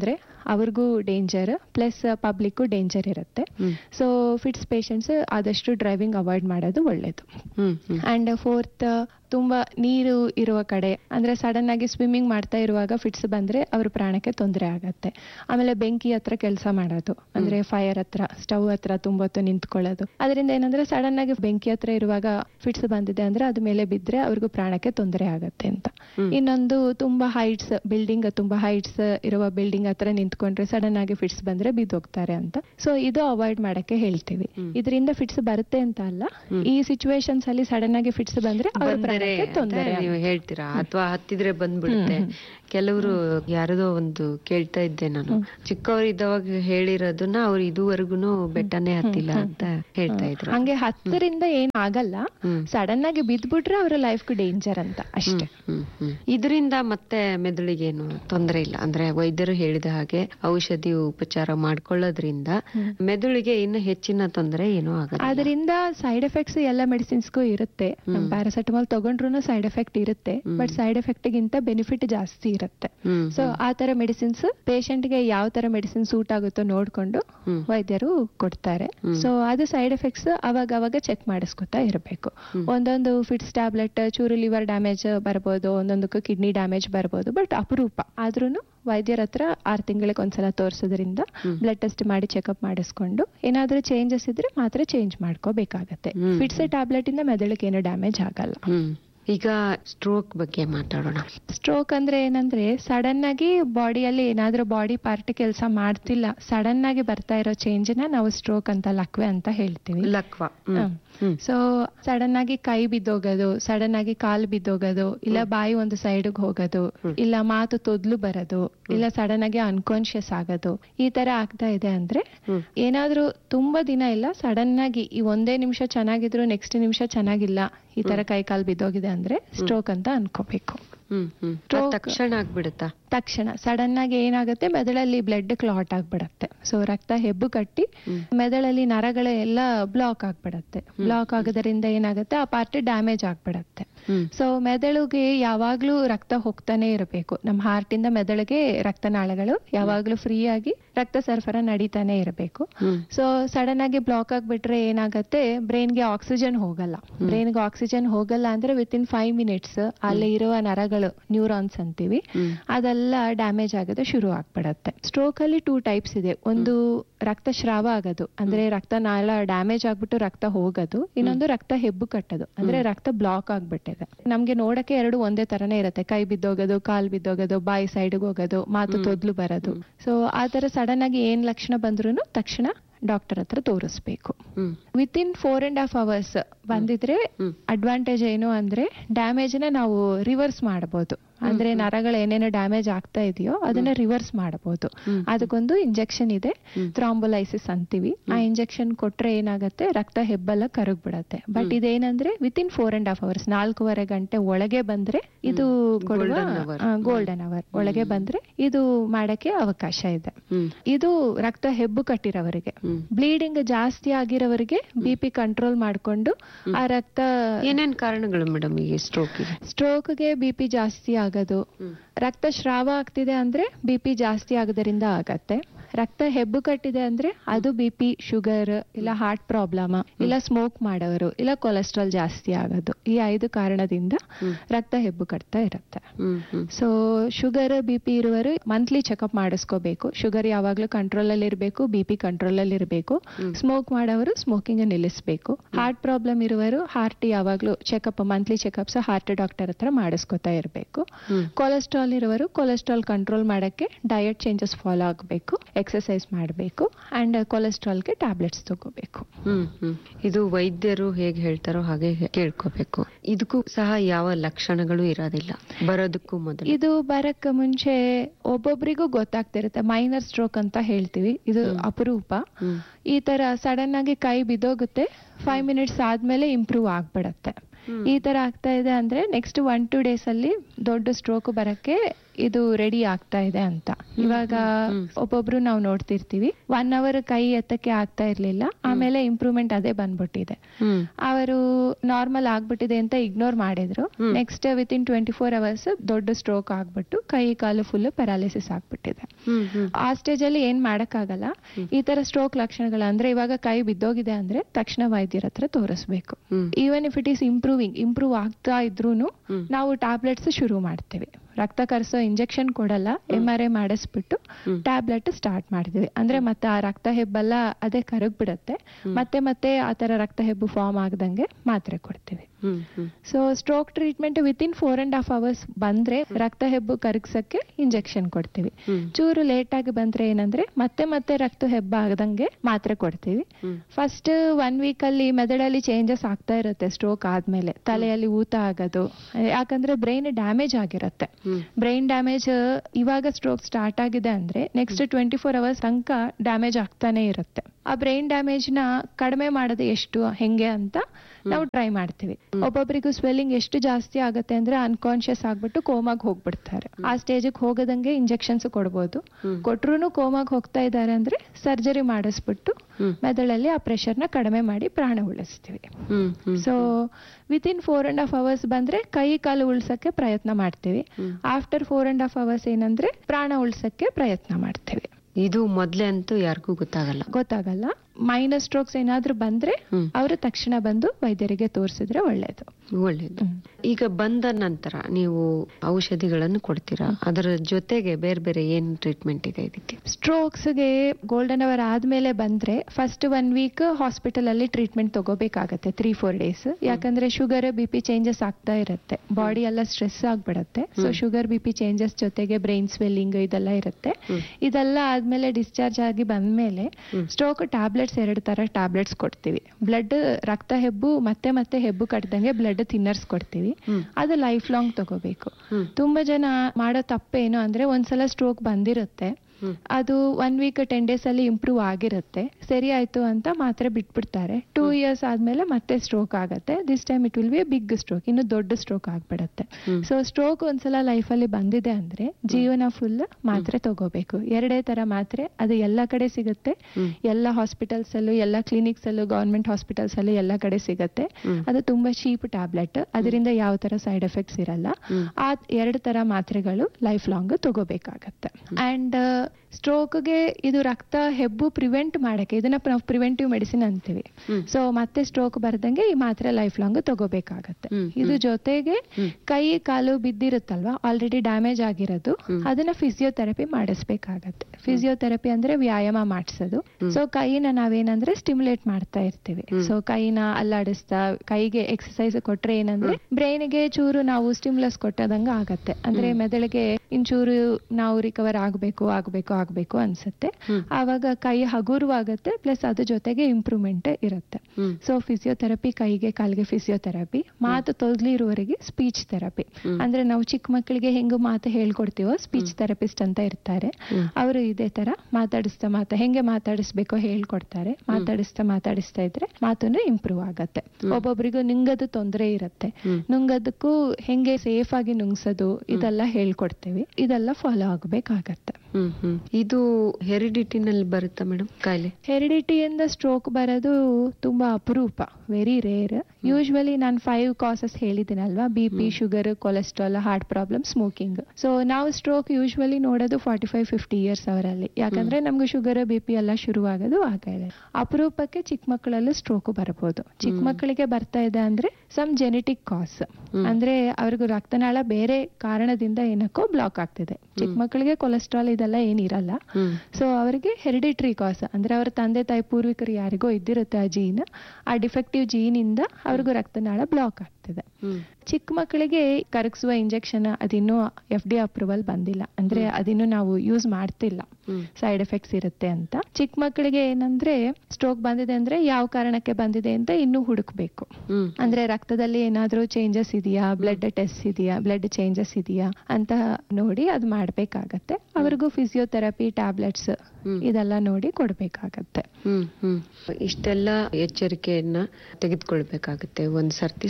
ಅವ್ರಿಗೂ ಡೇಂಜರ್ ಪ್ಲಸ್ ಪಬ್ಲಿಕ್ಗೂ ಡೇಂಜರ್ ಇರುತ್ತೆ ಹ್ಮ್. ಸೊ ಫಿಟ್ಸ್ ಪೇಷಂಟ್ಸ್ ಆದಷ್ಟು ಡ್ರೈವಿಂಗ್ ಅವಾಯ್ಡ್ ಮಾಡೋದು ಒಳ್ಳೇದು ಹ್ಮ್ ಹ್ಮ್ ಅಂಡ್ ಫೋರ್ತ್ ತುಂಬಾ ನೀರು ಇರುವ ಕಡೆ ಅಂದ್ರೆ ಸಡನ್ ಆಗಿ ಸ್ವಿಮ್ಮಿಂಗ್ ಮಾಡ್ತಾ ಇರುವಾಗ ಫಿಟ್ಸ್ ಬಂದ್ರೆ ಅವ್ರ ಪ್ರಾಣಕ್ಕೆ ತೊಂದರೆ ಆಗತ್ತೆ ಆಮೇಲೆ ಬೆಂಕಿ ಹತ್ರ ಕೆಲಸ ಮಾಡೋದು ಅಂದ್ರೆ ಫೈರ್ ಹತ್ರ ಸ್ಟವ್ ಹತ್ರ ತುಂಬ ಹೊತ್ತು ನಿಂತ್ಕೊಳ್ಳೋದು ಅದರಿಂದ ಏನಂದ್ರೆ ಸಡನ್ ಆಗಿ ಬೆಂಕಿ ಹತ್ರ ಇರುವಾಗ ಫಿಟ್ಸ್ ಬಂದಿದೆ ಅಂದ್ರೆ ಅದ ಮೇಲೆ ಬಿದ್ರೆ ಅವ್ರಿಗೂ ಪ್ರಾಣಕ್ಕೆ ತೊಂದರೆ ಆಗತ್ತೆ ಅಂತ ಹ್ಮ್. ಇನ್ನೊಂದು ತುಂಬಾ ಹೈಟ್ಸ್ ಬಿಲ್ಡಿಂಗ್ ತುಂಬಾ ಹೈಟ್ಸ್ ಇರುವ ಬಿಲ್ಡಿಂಗ್ ಹತ್ರ ನಿಂತ್ಕೊಂಡ್ರೆ ಸಡನ್ ಆಗಿ ಫಿಟ್ಸ್ ಬಂದ್ರೆ ಬಿದ್ದೋಗ್ತಾರೆ ಅಂತ ಸೊ ಇದು ಅವಾಯ್ಡ್ ಮಾಡಕ್ಕೆ ಹೇಳ್ತೀವಿ ಹ್ಮ್. ಇದರಿಂದ ಫಿಟ್ಸ್ ಬರುತ್ತೆ ಅಂತ ಅಲ್ಲ ಹ್ಮ್. ಈ ಸಿಚುವೇಶನ್ಸ್ ಅಲ್ಲಿ ಸಡನ್ ಆಗಿ ಫಿಟ್ಸ್ ಬಂದ್ರೆ ಅವ್ರ ಬಂದರೆ ಪ್ರಾಣಕ್ಕೆ ಅಂತ ತೊಂದರೆ ನೀವು ಹೇಳ್ತೀರಾ ಅಥವಾ ಹತ್ತಿದ್ರೆ ಬಂದ್ಬಿಡುತ್ತೆ ಹ್ಮ್, ಕೆಲವರು ಯಾರದೋ ಒಂದು ಕೇಳ್ತಾ ಇದ್ದೆ ನಾನು ಹ್ಮ್. ಚಿಕ್ಕವರಿದ್ದವಾಗ ಹೇಳಿರೋದನ್ನ ಅವ್ರು ಇದುವರೆಗೂ ಬೆಟ್ಟನೇ ಹತ್ತಿಲ್ಲ ಹ್ಮ್, ಅಂತ ಹೇಳ್ತಾ ಇದ್ರು ಹಂಗೆ ಹತ್ತರಿಂದ ಏನ್ ಆಗಲ್ಲ ಹ್ಮ್. ಸಡನ್ ಆಗಿ ಬಿದ್ಬಿಟ್ರೆ ಅವ್ರ ಲೈಫ್ಗೂ ಡೇಂಜರ್ ಅಂತ ಅಷ್ಟೇ ಹ್ಮ್, ಹ್ಮ್, ಹ್ಮ್. ಇದರಿಂದ ಮತ್ತೆ ಮೆದುಳಿಗೇನು ತೊಂದರೆ ಇಲ್ಲ ಅಂದ್ರೆ ವೈದ್ಯರು ಹೇಳಿದ ಹಾಗೆ ಔಷಧಿ ಉಪಚಾರ ಮಾಡ್ಕೊಳ್ಳೋದ್ರಿಂದ ಹ್ಮ್. ಮೆದುಳಿಗೆ ಇನ್ನು ಹೆಚ್ಚಿನ ತೊಂದರೆ ಏನೂ ಆಗಲ್ಲ ಅದರಿಂದ ಸೈಡ್ ಎಫೆಕ್ಟ್ಸ್ ಎಲ್ಲ ಮೆಡಿಸಿನ್ಸ್ಗೂ ಇರುತ್ತೆ ಹ್ಮ್. ಪ್ಯಾರಾಸೆಟಮಾಲ್ ತಗೊಂಡ್ರು ಸೈಡ್ ಎಫೆಕ್ಟ್ ಇರುತ್ತೆ ಹ್ಮ್. ಬಟ್ ಸೈಡ್ ಎಫೆಕ್ಟ್ ಗಿಂತ ಬೆನಿಫಿಟ್ ಜಾಸ್ತಿ ಇರುತ್ತೆ ಹ್ಮ್, ಸೊ ಹ್ಮ್. ಆ ತರ ಮೆಡಿಸಿನ್ಸ್ ಗೆ ಯಾವ ತರ ಮೆಡಿಸಿನ್ ಸೂಟ್ ಆಗುತ್ತೋ ನೋಡ್ಕೊಂಡು ಹ್ಮ್. ವೈದ್ಯರು ಕೊಡ್ತಾರೆ ಹ್ಮ್. ಸೊ ಅದು ಸೈಡ್ ಎಫೆಕ್ಟ್ಸ್ ಅವಾಗ ಅವಾಗ ಚೆಕ್ ಮಾಡಿಸ್ಕೊತಾ ಇರಬೇಕು ಹ್ಮ್. ಒಂದೊಂದು ಫಿಟ್ಸ್ ಟ್ಯಾಬ್ಲೆಟ್ ಚೂರು ಲಿವರ್ ಡ್ಯಾಮೇಜ್ ಬರ್ಬೋದು ಒಂದೊಂದಕ್ಕೂ ಕಿಡ್ನಿ ಡ್ಯಾಮೇಜ್ ಬರ್ಬೋದು ಬಟ್ ಅಪರೂಪ ಆದ್ರೂ ವೈದ್ಯರ ಹತ್ರ ಆರು ತಿಂಗಳಿಗೆ ಒಂದ್ಸಲ ತೋರಿಸೋದ್ರಿಂದ ಹ್ಮ್. ಬ್ಲಡ್ ಟೆಸ್ಟ್ ಮಾಡಿ ಚೆಕಪ್ ಮಾಡಿಸ್ಕೊಂಡು ಏನಾದ್ರೂ ಚೇಂಜಸ್ ಇದ್ರೆ ಮಾತ್ರ ಚೇಂಜ್ ಮಾಡ್ಕೋಬೇಕಾಗತ್ತೆ ಹ್ಮ್. ಫಿಟ್ಸ್ ಟ್ಯಾಬ್ಲೆಟ್ ಇಂದ ಮೆದುಳಿಗೆ ಏನು ಡ್ಯಾಮೇಜ್ ಆಗಲ್ಲ ಹ್ಮ್ ಈಗ ಸ್ಟ್ರೋಕ್ ಬಗ್ಗೆ ಮಾತಾಡೋಣ ಸ್ಟ್ರೋಕ್ ಅಂದ್ರೆ ಏನಂದ್ರೆ ಸಡನ್ ಆಗಿ ಬಾಡಿಯಲ್ಲಿ ಏನಾದ್ರೂ ಬಾಡಿ ಪಾರ್ಟ್ ಕೆಲಸ ಮಾಡ್ತಿಲ್ಲ ಸಡನ್ ಆಗಿ ಬರ್ತಾ ಇರೋ ಚೇಂಜ್ ನ ನಾವು ಸ್ಟ್ರೋಕ್ ಅಂತ ಲಕ್ವೆ ಅಂತ ಹೇಳ್ತೀವಿ ಲಕ್ವ ಹ್ಮ್. ಹ್ಮ್. ಹ್ಮ್. ಸೊ ಸಡನ್ ಆಗಿ ಕೈ ಬಿದ್ದೋಗೋದು ಸಡನ್ ಆಗಿ ಕಾಲ್ ಬಿದ್ದೋಗೋದು ಇಲ್ಲ ಬಾಯಿ ಒಂದು ಸೈಡ್ಗೆ ಹೋಗೋದು ಹ್ಮ್. ಇಲ್ಲ ಮಾತು ತೊದ್ಲು ಬರೋದು ಇಲ್ಲ ಸಡನ್ ಆಗಿ ಅನ್ಕಾನ್ಶಿಯಸ್ ಆಗೋದು ಈ ತರ ಆಗ್ತಾ ಇದೆ ಅಂದ್ರೆ ಹ್ಮ್. ಏನಾದ್ರೂ ತುಂಬಾ ದಿನ ಇಲ್ಲ ಸಡನ್ ಆಗಿ ಈ ಒಂದೇ ನಿಮಿಷ ಚೆನ್ನಾಗಿದ್ರು ನೆಕ್ಸ್ಟ್ ನಿಮಿಷ ಚೆನ್ನಾಗಿಲ್ಲ ಈ ತರ ಕೈ ಕಾಲ್ ಬಿದ್ದೋಗಿದೆ ಅಂದ್ರೆ ಸ್ಟ್ರೋಕ್ ಅಂತ ಅನ್ಕೋಬೇಕು ಹ್ಮ್ ಹ್ಮ್ ಅದ್ Stroke- ತಕ್ಷಣ ಆಗ್ಬಿಡುತ್ತಾ ತಕ್ಷಣ ಸಡನ್ ಆಗಿ ಏನಾಗುತ್ತೆ ಮೆದುಳಲ್ಲಿ ಬ್ಲಡ್ ಕ್ಲಾಟ್ ಆಗ್ಬಿಡತ್ತೆ ಸೊ ರಕ್ತ ಹೆಬ್ಬು ಕಟ್ಟಿ ಹ್ಮ್. ಮೆದುಳಲ್ಲಿ ನರಗಳು ಎಲ್ಲ ಬ್ಲಾಕ್ ಆಗ್ಬಿಡತ್ತೆ ಬ್ಲಾಕ್ ಆಗೋದ್ರಿಂದ ಏನಾಗುತ್ತೆ ಆ ಪಾರ್ಟ್ ಡ್ಯಾಮೇಜ್ ಆಗ್ಬಿಡತ್ತೆ ಹ್ಮ್ ಸೊ ಮೆದುಳಿಗೆ ಯಾವಾಗ್ಲೂ ರಕ್ತ ಹೋಗ್ತಾನೆ ಇರಬೇಕು ನಮ್ಮ ಹಾರ್ಟ್ ಇಂದ ಮೆದುಳಿಗೆ ರಕ್ತನಾಳಗಳು ಯಾವಾಗ್ಲೂ ಫ್ರೀ ಆಗಿ ರಕ್ತ ಸರಫರ ನಡೀತಾನೆ ಇರಬೇಕು ಹ್ಮ್ ಸೊ ಸಡನ್ ಆಗಿ ಬ್ಲಾಕ್ ಆಗ್ಬಿಟ್ರೆ ಏನಾಗತ್ತೆ ಬ್ರೈನ್ಗೆ ಆಕ್ಸಿಜನ್ ಹೋಗಲ್ಲ ಬ್ರೈನ್ಗೆ ಆಕ್ಸಿಜನ್ ಹೋಗಲ್ಲ ಅಂದ್ರೆ ವಿತ್ ಇನ್ ಫೈವ್ ಮಿನಿಟ್ಸ್ ಅಲ್ಲಿ ಇರುವ ನರಗಳು ನ್ಯೂರಾನ್ಸ್ ಅಂತೀವಿ ಹ್ಮ್ ಅದೆಲ್ಲ ಡ್ಯಾಮೇಜ್ ಆಗೋದು ಶುರು ಆಗ್ಬಿಡತ್ತೆ ಸ್ಟ್ರೋಕ್ ಅಲ್ಲಿ ಟೂ ಟೈಪ್ಸ್ ಇದೆ ಒಂದು ರಕ್ತಸ್ರಾವ ಆಗೋದು ಅಂದ್ರೆ ರಕ್ತನಾಳ ಡ್ಯಾಮೇಜ್ ಆಗ್ಬಿಟ್ಟು ರಕ್ತ ಹೋಗೋದು ಇನ್ನೊಂದು ರಕ್ತ ಹೆಬ್ಬು ಕಟ್ಟೋದು ಅಂದ್ರೆ ರಕ್ತ ಬ್ಲಾಕ್ ಆಗ್ಬಿಟ್ಟಿದೆ ನಮ್ಗೆ ನೋಡಕ್ಕೆ ಎರಡು ಒಂದೇ ತರನೇ ಇರುತ್ತೆ ಕೈ ಬಿದ್ದೋಗೋದು ಕಾಲ್ ಬಿದ್ದೋಗೋದು ಬಾಯಿ ಸೈಡ್ಗೆ ಹೋಗೋದು ಮಾತು ತೊದ್ಲು ಬರೋದು ಸೊ ಆ ತರ ಸಡನ್ ಆಗಿ ಏನ್ ಲಕ್ಷಣ ಬಂದ್ರು ತಕ್ಷಣ ಡಾಕ್ಟರ್ ಹತ್ರ ತೋರಿಸ್ಬೇಕು ಹ್ಮ್ within four and half hours ಬಂದಿದ್ರೆ ಹ್ಮ್. ಅಡ್ವಾಂಟೇಜ್ ಏನು ಅಂದ್ರೆ ಡ್ಯಾಮೇಜ್ ನ ನಾವು ರಿವರ್ಸ್ ಮಾಡಬಹುದು ಅಂದ್ರೆ ನರಗಳು ಏನೇನು ಡ್ಯಾಮೇಜ್ ಆಗ್ತಾ ಇದೆಯೋ ಅದನ್ನ ರಿವರ್ಸ್ ಮಾಡಬಹುದು ಹ್ಮ್. ಅದಕ್ಕೊಂದು ಇಂಜೆಕ್ಷನ್ ಇದೆ ಹ್ಮ್. ಥ್ರಾಂಬೋಲೈಸಿಸ್ ಅಂತೀವಿ ಆ ಇಂಜೆಕ್ಷನ್ ಕೊಟ್ರೆ ಏನಾಗುತ್ತೆ ರಕ್ತ ಹೆಬ್ಬೆಲ್ಲ ಕರಗ್ಬಿಡತ್ತೆ ಬಟ್ ಇದೇನಂದ್ರೆ within four and half hours ನಾಲ್ಕೂವರೆ ಗಂಟೆ ಒಳಗೆ ಬಂದ್ರೆ ಇದು ಕೊಡುವ Golden hour. ಗೋಲ್ಡನ್ ಅವರ್ ಒಳಗೆ ಬಂದ್ರೆ ಇದು ಮಾಡಕ್ಕೆ ಅವಕಾಶ ಇದೆ ಹ್ಮ್ ಇದು ರಕ್ತ ಹೆಬ್ಬು ಕಟ್ಟಿರೋವರಿಗೆ ಹ್ಮ್ ಬ್ಲೀಡಿಂಗ್ ಜಾಸ್ತಿ ಆಗಿರೋವರಿಗೆ ಬಿ ಪಿ ಕಂಟ್ರೋಲ್ ಮಾಡ್ಕೊಂಡು ಆ ರಕ್ತ ಏನೇನ್ ಕಾರಣಗಳು ಮೇಡಮ್ ಈ ಸ್ಟ್ರೋಕ್ ಸ್ಟ್ರೋಕ್ಗೆ ಬಿ ಪಿ ಜಾಸ್ತಿ ಆಗೋದು ಹ್ಮ್. ರಕ್ತ ಸ್ರಾವ ಆಗ್ತಿದೆ ಅಂದ್ರೆ ಬಿ ಪಿ ಜಾಸ್ತಿ ಆಗೋದ್ರಿಂದ ಆಗತ್ತೆ ರಕ್ತ ಹೆಬ್ಬು ಕಟ್ಟಿದೆ ಅಂದ್ರೆ ಅದು ಬಿ ಪಿ ಶುಗರ್ ಇಲ್ಲ ಹಾರ್ಟ್ ಪ್ರಾಬ್ಲಮ್ ಇಲ್ಲ ಸ್ಮೋಕ್ ಮಾಡೋರು ಇಲ್ಲ ಕೊಲೆಸ್ಟ್ರಾಲ್ ಜಾಸ್ತಿ ಆಗೋದು ಈ ಐದು ಕಾರಣದಿಂದ ಹ್ಮ್. ರಕ್ತ ಹೆಬ್ಬು ಕಟ್ತಾ ಇರುತ್ತೆ ಹ್ಮ್ ಹ್ಮ್ ಸೊ ಶುಗರ್ ಬಿ ಪಿ ಇರುವರು ಮಂತ್ಲಿ ಚೆಕಪ್ ಮಾಡಿಸ್ಕೋಬೇಕು ಶುಗರ್ ಯಾವಾಗ್ಲೂ ಕಂಟ್ರೋಲ್ ಅಲ್ಲಿ ಇರಬೇಕು ಬಿ ಪಿ ಕಂಟ್ರೋಲ್ ಅಲ್ಲಿ ಇರಬೇಕು ಹ್ಮ್. ಸ್ಮೋಕ್ ಮಾಡೋರು ಸ್ಮೋಕಿಂಗ್ ನಿಲ್ಲಿಸಬೇಕು ಹಾರ್ಟ್ ಪ್ರಾಬ್ಲಮ್ ಇರುವರು ಹಾರ್ಟ್ ಯಾವಾಗ್ಲೂ checkup monthly checkups heart doctor ಹತ್ರ ಮಾಡಿಸ್ಕೊತಾ ಇರಬೇಕು ಹ್ಮ್. ಕೊಲೆಸ್ಟ್ರಾಲ್ ಇರೋರು ಕೊಲೆಸ್ಟ್ರಾಲ್ ಕಂಟ್ರೋಲ್ ಮಾಡಕ್ಕೆ ಡಯಟ್ ಚೇಂಜಸ್ ಫಾಲೋ ಆಗಬೇಕು ಎಕ್ಸರ್ಸೈಸ್ ಮಾಡಬೇಕು ಅಂಡ್ ಕೊಲೆಸ್ಟ್ರಾಲ್ಗೆ ಟ್ಯಾಬ್ಲೆಟ್ಸ್ ತಗೋಬೇಕು ಹ್ಮ್ ಹ್ಮ್ ಇದು ವೈದ್ಯರು ಹೇಗೆ ಹೇಳ್ತಾರೋ ಹಾಗೆ ಕೇಳ್ಕೋಬೇಕು ಇದಕ್ಕೂ ಸಹ ಯಾವ ಲಕ್ಷಣಗಳು ಇರೋದಿಲ್ಲ ಬರೋದಕ್ಕೂ ಮೊದಲು ಇದು ಬರಕ್ ಮುಂಚೆ ಒಬ್ಬೊಬ್ರಿಗೂ ಗೊತ್ತಾಗ್ತಿರುತ್ತೆ ಮೈನರ್ ಸ್ಟ್ರೋಕ್ ಅಂತ ಹೇಳ್ತೀವಿ ಇದು ಅಪರೂಪ ಹ್ಮ್ ಈ ತರ ಸಡನ್ ಆಗಿ ಕೈ ಬಿದ್ದೋಗುತ್ತೆ ಫೈವ್ ಮಿನಿಟ್ಸ್ ಆದ್ಮೇಲೆ ಇಂಪ್ರೂವ್ ಆಗ್ಬಿಡತ್ತೆ ಹ್ಮ್. ಈ ತರ ಆಗ್ತಾ ಇದೆ ಅಂದ್ರೆ ನೆಕ್ಸ್ಟ್ ಒನ್ ಟೂ ಡೇಸ್ ಅಲ್ಲಿ ದೊಡ್ಡ ಸ್ಟ್ರೋಕ್ ಬರಕ್ಕೆ ಇದು ರೆಡಿ ಆಗ್ತಾ ಇದೆ ಅಂತ ಇವಾಗ ಒಬ್ಬೊಬ್ರು ನಾವು ನೋಡ್ತಿರ್ತೀವಿ ಒನ್ ಅವರ್ ಕೈ ಎತ್ತಕ್ಕೆ ಆಗ್ತಾ ಇರ್ಲಿಲ್ಲ ಆಮೇಲೆ ಇಂಪ್ರೂವ್ಮೆಂಟ್ ಅದೇ ಬಂದ್ಬಿಟ್ಟಿದೆ ಹ್ಮ್ ಅವರು ನಾರ್ಮಲ್ ಆಗ್ಬಿಟ್ಟಿದೆ ಅಂತ ಇಗ್ನೋರ್ ಮಾಡಿದ್ರು next within twenty four hours ದೊಡ್ಡ ಸ್ಟ್ರೋಕ್ ಆಗ್ಬಿಟ್ಟು ಕೈ ಕಾಲು ಫುಲ್ ಪ್ಯಾರಾಲಿಸಿಸ್ ಆಗ್ಬಿಟ್ಟಿದೆ ಹ್ಮ್ ಹ್ಮ್ ಆ ಸ್ಟೇಜ್ ಅಲ್ಲಿ ಏನ್ ಮಾಡಕ್ಕಾಗಲ್ಲ ಈ ತರ ಸ್ಟ್ರೋಕ್ ಲಕ್ಷಣಗಳು ಅಂದ್ರೆ ಇವಾಗ ಕೈ ಬಿದ್ದೋಗಿದೆ ಅಂದ್ರೆ ತಕ್ಷಣ ವೈದ್ಯರ ಹತ್ರ ತೋರಿಸ್ಬೇಕು ಹ್ಮ್ even if it is improving improve ಆಗ್ತಾ ಇದ್ರೂನು ಹ್ಮ್. ನಾವು ಟ್ಯಾಬ್ಲೆಟ್ಸ್ ಶುರು ಮಾಡ್ತೇವೆ ರಕ್ತ ಕರೆಸೋ ಇಂಜೆಕ್ಷನ್ ಕೊಡಲ್ಲ ಎಂ ಆರ್ ಐ ಮಾಡಿಸ್ಬಿಟ್ಟು ಹ್ಮ್. ಟ್ಯಾಬ್ಲೆಟ್ ಸ್ಟಾರ್ಟ್ ಮಾಡ್ತೀವಿ ಅಂದ್ರೆ ಮತ್ತೆ ಆ ರಕ್ತ ಹೆಬ್ಬೆಲ್ಲ ಅದೇ ಕರಗ್ ಬಿಡುತ್ತೆ ಮತ್ತೆ ಮತ್ತೆ ಆ ತರ ರಕ್ತ ಹೆಬ್ಬು ಫಾರ್ಮ್ ಆಗದಂಗೆ ಮಾತ್ರೆ ಕೊಡ್ತೀವಿ ಹ್ಮ್ ಹ್ಮ್ so stroke treatment within four and half hours ಬಂದ್ರೆ ರಕ್ತ ಹೆಬ್ಬು ಕರಗ್ಸಕ್ಕೆ ಇಂಜೆಕ್ಷನ್ ಕೊಡ್ತೀವಿ ಹ್ಮ್ ಚೂರು ಲೇಟ್ ಆಗಿ ಬಂದ್ರೆ ಏನಂದ್ರೆ ಮತ್ತೆ ಮತ್ತೆ ರಕ್ತ ಹೆಬ್ಬ ಆಗದಂಗೆ ಮಾತ್ರೆ ಕೊಡ್ತೀವಿ ಹ್ಮ್ ಫಸ್ಟ್ ಒನ್ ವೀಕ್ ಅಲ್ಲಿ ಮೆದಡಲ್ಲಿ ಚೇಂಜಸ್ ಆಗ್ತಾ ಇರುತ್ತೆ ಸ್ಟ್ರೋಕ್ ಆದ್ಮೇಲೆ ತಲೆಯಲ್ಲಿ ಊತ ಆಗೋದು ಯಾಕಂದ್ರೆ ಬ್ರೈನ್ ಡ್ಯಾಮೇಜ್ ಆಗಿರುತ್ತೆ ಹ್ಮ್ ಬ್ರೈನ್ ಡ್ಯಾಮೇಜ್ ಇವಾಗ ಸ್ಟ್ರೋಕ್ ಸ್ಟಾರ್ಟ್ ಆಗಿದೆ ಅಂದ್ರೆ ನೆಕ್ಸ್ಟ್ ಟ್ವೆಂಟಿ ಫೋರ್ ಅವರ್ಸ್ ತನಕ ಡ್ಯಾಮೇಜ್ ಆಗ್ತಾನೆ ಇರುತ್ತೆ ಆ ಬ್ರೈನ್ ಡ್ಯಾಮೇಜ್ ನ ಕಡಿಮೆ ಮಾಡೋದು ಎಷ್ಟು ಹೆಂಗೆ ಅಂತ ನಾವು ಟ್ರೈ ಮಾಡ್ತೀವಿ ಒಬ್ಬೊಬ್ಬರಿಗೂ ಸ್ವೆಲ್ಲಿಂಗ್ ಎಷ್ಟು ಜಾಸ್ತಿ ಆಗುತ್ತೆ ಅಂದ್ರೆ ಅನ್ಕಾನ್ಶಿಯಸ್ ಆಗ್ಬಿಟ್ಟು ಕೋಮಾಗ್ ಹೋಗ್ಬಿಡ್ತಾರೆ ಆ ಸ್ಟೇಜಿಗೆ ಹೋಗದಂಗೆ ಇಂಜೆಕ್ಷನ್ಸ್ ಕೊಡ್ಬೋದು ಹ್ಮ್. ಕೊಟ್ರು ಕೋಮಾಗ್ ಹೋಗ್ತಾ ಇದ್ದಾರೆ ಅಂದ್ರೆ ಸರ್ಜರಿ ಮಾಡಿಸ್ಬಿಟ್ಟು ಹ್ಮ್. ಮೆದುಳಲ್ಲಿ ಆ ಪ್ರೆಷರ್ನ ಕಡಿಮೆ ಮಾಡಿ ಪ್ರಾಣ ಉಳಿಸ್ತೀವಿ ಹ್ಮ್ ಹ್ಮ್ so within four and half hours ಬಂದ್ರೆ ಕೈ ಕಾಲು ಉಳ್ಸಕ್ಕೆ ಪ್ರಯತ್ನ ಮಾಡ್ತೀವಿ ಹ್ಮ್. After four and half hours ಏನಂದ್ರೆ ಪ್ರಾಣ ಉಳ್ಸಕ್ಕೆ ಪ್ರಯತ್ನ ಮಾಡ್ತೀವಿ ಇದು ಮೊದ್ಲೇ ಅಂತೂ ಯಾರಿಗೂ ಗೊತ್ತಾಗಲ್ಲ ಗೊತ್ತಾಗಲ್ಲ ಮೈನಸ್ ಸ್ಟ್ರೋಕ್ಸ್ ಏನಾದ್ರೂ ಬಂದ್ರೆ ಹ್ಮ್. ಅವರು ತಕ್ಷಣ ಬಂದು ವೈದ್ಯರಿಗೆ ತೋರಿಸಿದ್ರೆ ಒಳ್ಳೇದು ಒಳ್ಳೇದು ಈಗ ಬಂದ ನಂತರ ನೀವು ಔಷಧಿಗಳನ್ನು ಕೊಡ್ತೀರಾ ಅದರ ಜೊತೆಗೆ ಬೇರೆ ಬೇರೆ ಏನ್ ಟ್ರೀಟ್ಮೆಂಟ್ ಇದೆ ಇದಕ್ಕೆ ಸ್ಟ್ರೋಕ್ಸ್ಗೆ ಗೋಲ್ಡನ್ ಅವರ್ ಆದ್ಮೇಲೆ ಬಂದ್ರೆ ಫಸ್ಟ್ ಒನ್ ವೀಕ್ ಹಾಸ್ಪಿಟಲ್ ಅಲ್ಲಿ ಟ್ರೀಟ್ಮೆಂಟ್ ತಗೋಬೇಕಾಗತ್ತೆ ತ್ರೀ ಫೋರ್ ಡೇಸ್ ಯಾಕಂದ್ರೆ ಶುಗರ್ ಬಿ ಪಿ ಚೇಂಜಸ್ ಆಗ್ತಾ ಇರುತ್ತೆ ಬಾಡಿ ಎಲ್ಲ ಸ್ಟ್ರೆಸ್ ಆಗ್ಬಿಡತ್ತೆ so sugar B P changes ಜೊತೆಗೆ ಬ್ರೈನ್ ಸ್ವೆಲ್ಲಿಂಗ್ ಇದೆಲ್ಲ ಇರುತ್ತೆ ಹ್ಮ್. ಇದೆಲ್ಲ ಆದ್ಮೇಲೆ ಡಿಸ್ಚಾರ್ಜ್ ಆಗಿ ಬಂದ್ಮೇಲೆ ಹ್ಮ್. ಸ್ಟ್ರೋಕ್ ಟ್ಯಾಬ್ಲೆಟ್ಸ್ ಎರಡು ತರ ಟ್ಯಾಬ್ಲೆಟ್ಸ್ ಕೊಡ್ತೀವಿ ಬ್ಲಡ್ ರಕ್ತ ಹೆಬ್ಬು ಮತ್ತೆ ಮತ್ತೆ ಹೆಬ್ಬು ಕಟ್ಟದಂಗೆ ಬ್ಲಡ್ ಥಿನ್ನರ್ಸ್ ಕೊಡ್ತೀವಿ ಹ್ಮ್. ಅದು ಲೈಫ್ ಲಾಂಗ್ ತಗೋಬೇಕು ಹ್ಮ್. ತುಂಬಾ ಜನ ಮಾಡೋ ತಪ್ಪೇನು ಅಂದ್ರೆ ಒಂದ್ಸಲ ಸ್ಟ್ರೋಕ್ ಬಂದಿರುತ್ತೆ ಹ್ಮ್. ಅದು ಒನ್ ವೀಕ್ ಟೆನ್ ಡೇಸ್ ಅಲ್ಲಿ ಇಂಪ್ರೂವ್ ಆಗಿರುತ್ತೆ ಸರಿ ಆಯ್ತು ಅಂತ ಮಾತ್ರ ಬಿಟ್ಬಿಡ್ತಾರೆ ಟೂ ಇಯರ್ಸ್ ಆದ್ಮೇಲೆ ಮತ್ತೆ ಸ್ಟ್ರೋಕ್ ಆಗತ್ತೆ this time it will be big stroke ಇನ್ನು ದೊಡ್ಡ ಸ್ಟ್ರೋಕ್ ಆಗ್ಬಿಡತ್ತೆ ಹ್ಮ್. ಸೊ ಸ್ಟ್ರೋಕ್ ಒಂದ್ಸಲ ಲೈಫ್ ಅಲ್ಲಿ ಬಂದಿದೆ ಅಂದ್ರೆ ಜೀವನ ಫುಲ್ ಮಾತ್ರೆ ತಗೋಬೇಕು ಎರಡೇ ತರ ಮಾತ್ರೆ ಅದು ಎಲ್ಲ ಕಡೆ ಸಿಗುತ್ತೆ ಹ್ಮ್. ಎಲ್ಲ ಹಾಸ್ಪಿಟಲ್ಸ್ ಅಲ್ಲೂ ಎಲ್ಲ ಕ್ಲಿನಿಕ್ಸ್ ಅಲ್ಲೂ ಗವರ್ಮೆಂಟ್ ಹಾಸ್ಪಿಟಲ್ಸ್ ಅಲ್ಲೂ ಎಲ್ಲ ಕಡೆ ಸಿಗುತ್ತೆ ಹ್ಮ್. ಅದು ತುಂಬಾ ಚೀಪ್ ಟ್ಯಾಬ್ಲೆಟ್ ಅದರಿಂದ ಯಾವ ತರ ಸೈಡ್ ಎಫೆಕ್ಟ್ಸ್ ಇರಲ್ಲ ಹ್ಮ್. ಆ ಎರಡು ತರ ಮಾತ್ರೆಗಳು ಲೈಫ್ ಲಾಂಗ್ ತಗೋಬೇಕಾಗತ್ತೆ ಅಂಡ್ ಸ್ಟ್ರೋಕ್ಗೆ ಇದು ರಕ್ತ ಹೆಬ್ಬು ಪ್ರಿವೆಂಟ್ ಮಾಡಕ್ಕೆ ಇದನ್ನ ನಾವು ಪ್ರಿವೆಂಟಿವ್ ಮೆಡಿಸಿನ್ ಅಂತೀವಿ ಹ್ಮ್. ಸೊ ಮತ್ತೆ ಸ್ಟ್ರೋಕ್ ಬರ್ದಂಗೆ ಈ ಮಾತ್ರೆ ಲೈಫ್ ಲಾಂಗ್ ತಗೋಬೇಕಾಗತ್ತೆ ಹ್ಮ್, ಇದು ಜೊತೆಗೆ ಹ್ಮ್. ಕೈ ಕಾಲು ಬಿದ್ದಿರುತ್ತಲ್ವಾ ಆಲ್ರೆಡಿ ಡ್ಯಾಮೇಜ್ ಆಗಿರೋದು ಹ್ಮ್. ಅದನ್ನ ಫಿಸಿಯೋಥೆರಪಿ ಮಾಡಿಸ್ಬೇಕಾಗತ್ತೆ ಫಿಸಿಯೋಥೆರಪಿ ಅಂದ್ರೆ ವ್ಯಾಯಾಮ ಮಾಡಿಸೋದು ಹ್ಮ್. ಸೊ ಕೈನ ನಾವೇನಂದ್ರೆ ಸ್ಟಿಮ್ಯುಲೇಟ್ ಮಾಡ್ತಾ ಇರ್ತೀವಿ ಹ್ಮ್. ಸೊ ಕೈನ ಅಲ್ಲಾಡಿಸ್ತಾ ಕೈಗೆ ಎಕ್ಸಸೈಸ್ ಕೊಟ್ರೆ ಏನಂದ್ರೆ ಬ್ರೈನ್ಗೆ ಚೂರು ನಾವು ಸ್ಟಿಮ್ಯುಲಸ್ ಕೊಟ್ಟದಂಗ ಆಗತ್ತೆ ಅಂದ್ರೆ ಮೆದುಳಿಗೆ ಇಂಚೂರು ನಾವು ರಿಕವರ್ ಆಗ್ಬೇಕು ಆಗ್ಬೇಕು ಆಗ್ಬೇಕು ಅನ್ಸುತ್ತೆ ಹ್ಮ್. ಆವಾಗ ಕೈ ಹಗುರವಾಗತ್ತೆ ಪ್ಲಸ್ ಅದ್ರ ಜೊತೆಗೆ ಇಂಪ್ರೂವ್ಮೆಂಟ್ ಇರುತ್ತೆ ಹ್ಮ್. ಸೊ ಫಿಸಿಯೋಥೆರಪಿ ಕೈಗೆ ಕಾಲಿಗೆ ಫಿಸಿಯೋಥೆರಪಿ ಮಾತು ತೊದಲಿ ಇರುವವರೆಗೆ ಸ್ಪೀಚ್ ಥೆರಪಿ ಹ್ಮ್. ಅಂದ್ರೆ ನಾವು ಚಿಕ್ಕ ಮಕ್ಕಳಿಗೆ ಹೆಂಗ್ ಮಾತು ಹೇಳ್ಕೊಡ್ತೀವೋ ಸ್ಪೀಚ್ ಥೆರಪಿಸ್ಟ್ ಅಂತ ಇರ್ತಾರೆ ಹ್ಮ್. ಅವರು ಇದೇ ತರ ಮಾತಾಡಿಸ್ತಾ ಮಾತಾ ಹೆಂಗೆ ಮಾತಾಡಿಸ್ಬೇಕೋ ಹೇಳ್ಕೊಡ್ತಾರೆ ಮಾತಾಡಿಸ್ತಾ ಮಾತಾಡಿಸ್ತಾ ಇದ್ರೆ ಮಾತುನು ಇಂಪ್ರೂವ್ ಆಗತ್ತೆ ಒಬ್ಬೊಬ್ರಿಗೂ ನುಂಗದು ತೊಂದರೆ ಇರುತ್ತೆ ಹ್ಮ್. ನುಂಗದಕ್ಕೂ ಹೆಂಗೆ ಸೇಫ್ ಆಗಿ ನುಂಗ್ಸೋದು ಇದೆಲ್ಲ ಹೇಳ್ಕೊಡ್ತೀವಿ ಇದೆಲ್ಲ ಫಾಲೋ ಆಗ್ಬೇಕಾಗತ್ತೆ ಹ್ಮ್ ಹ್ಮ್ ಇದು ಹೆರಿಡಿಟಿನಲ್ಲಿ ಬರುತ್ತಾ ಮೇಡಮ್ ಕಾಯಿಲೆ ಹೆರಿಡಿಟಿಯಿಂದ ಸ್ಟ್ರೋಕ್ ಬರೋದು ತುಂಬಾ ಅಪರೂಪ ವೆರಿ ರೇರ್ ಯೂಶ್ವಲಿ ನಾನು ಫೈವ್ ಕಾಸಸ್ ಹೇಳಿದ್ದೀನಲ್ವಾ B P sugar cholesterol heart problem smoking so ನಾವು ಸ್ಟ್ರೋಕ್ ಯೂಶ್ವಲಿ ನೋಡೋದು ಫಾರ್ಟಿ ಫೈವ್ ಫಿಫ್ಟಿ ಇಯರ್ಸ್ ಅವರಲ್ಲಿ ಯಾಕಂದ್ರೆ ನಮ್ಗೆ ಶುಗರ್ ಬಿ ಪಿ ಎಲ್ಲ ಶುರುವಾಗೋದು ಆಗ ಇದೆ ಅಪರೂಪಕ್ಕೆ ಚಿಕ್ಕ ಮಕ್ಕಳಲ್ಲೂ ಸ್ಟ್ರೋಕ್ ಬರಬಹುದು ಚಿಕ್ಕ ಮಕ್ಕಳಿಗೆ ಬರ್ತಾ ಇದೆ ಅಂದ್ರೆ ಸಮ್ ಜೆನೆಟಿಕ್ ಕಾಸ್ ಅಂದ್ರೆ ಅವ್ರಿಗೂ ರಕ್ತನಾಳ ಬೇರೆ ಕಾರಣದಿಂದ ಏನಕ್ಕೋ ಬ್ಲಾಕ್ ಆಗ್ತಿದೆ ಚಿಕ್ಕ ಮಕ್ಕಳಿಗೆ ಕೊಲೆಸ್ಟ್ರಾಲ್ ಇದೆಲ್ಲ ಏನಿರಲ್ಲ ಹ್ಮ್ ಸೊ ಅವರಿಗೆ ಹೆರಿಡಿಟ್ರಿ ಕಾಸ್ ಅಂದ್ರೆ ಅವರ ತಂದೆ ತಾಯಿ ಪೂರ್ವಿಕರು ಯಾರಿಗೋ ಇದ್ದಿರುತ್ತೆ ಆ ಜೀನ್ ಆ ಡಿಫೆಕ್ಟಿವ್ ಜೀನ್ ಇಂದ ಅವ್ರಿಗೂ ರಕ್ತನಾಳ ಬ್ಲಾಕ್ ಆಗ್ತಿದೆ ಹ್ಮ್ ಚಿಕ್ಕ ಮಕ್ಕಳಿಗೆ ಕರಗಿಸುವ ಇಂಜೆಕ್ಷನ್ ಅದಿನ್ನೂ ಎಫ್ ಡಿ ಅಪ್ರೂವಲ್ ಬಂದಿಲ್ಲ ಅಂದ್ರೆ ಅದಿನ್ನೂ ನಾವು ಯೂಸ್ ಮಾಡ್ತಿಲ್ಲ ಹ್ಮ್ ಸೈಡ್ ಎಫೆಕ್ಟ್ಸ್ ಇರುತ್ತೆ ಅಂತ ಚಿಕ್ಕ ಮಕ್ಕಳಿಗೆ ಏನಂದ್ರೆ ಸ್ಟ್ರೋಕ್ ಬಂದಿದೆ ಅಂದ್ರೆ ಯಾವ ಕಾರಣಕ್ಕೆ ಬಂದಿದೆ ಅಂತ ಇನ್ನೂ ಹುಡುಕ್ಬೇಕು ಹ್ಮ್ ಅಂದ್ರೆ ರಕ್ತದಲ್ಲಿ ಏನಾದ್ರೂ ಚೇಂಜಸ್ ಇದೆಯಾ ಬ್ಲಡ್ ಟೆಸ್ಟ್ ಇದೆಯಾ ಬ್ಲಡ್ ಚೇಂಜಸ್ ಇದೆಯಾ ಅಂತ ನೋಡಿ ಅದು ಮಾಡ್ಬೇಕಾಗತ್ತೆ ಅವ್ರಿಗೂ ಫಿಸಿಯೋಥೆರಪಿ ಟ್ಯಾಬ್ಲೆಟ್ಸ್ ಹ್ಮ್. ಇದೆಲ್ಲ ನೋಡಿ ಕೊಡ್ಬೇಕಾಗತ್ತೆ ಹ್ಮ್ ಹ್ಮ್ ಇಷ್ಟೆಲ್ಲ ಎಚ್ಚರಿಕೆಯನ್ನ ತೆಗೆದುಕೊಳ್ಬೇಕಾಗುತ್ತೆ ಒಂದ್ ಸರ್ತಿ ಸ್ಟ್ರೋಕ್ ಬಂದ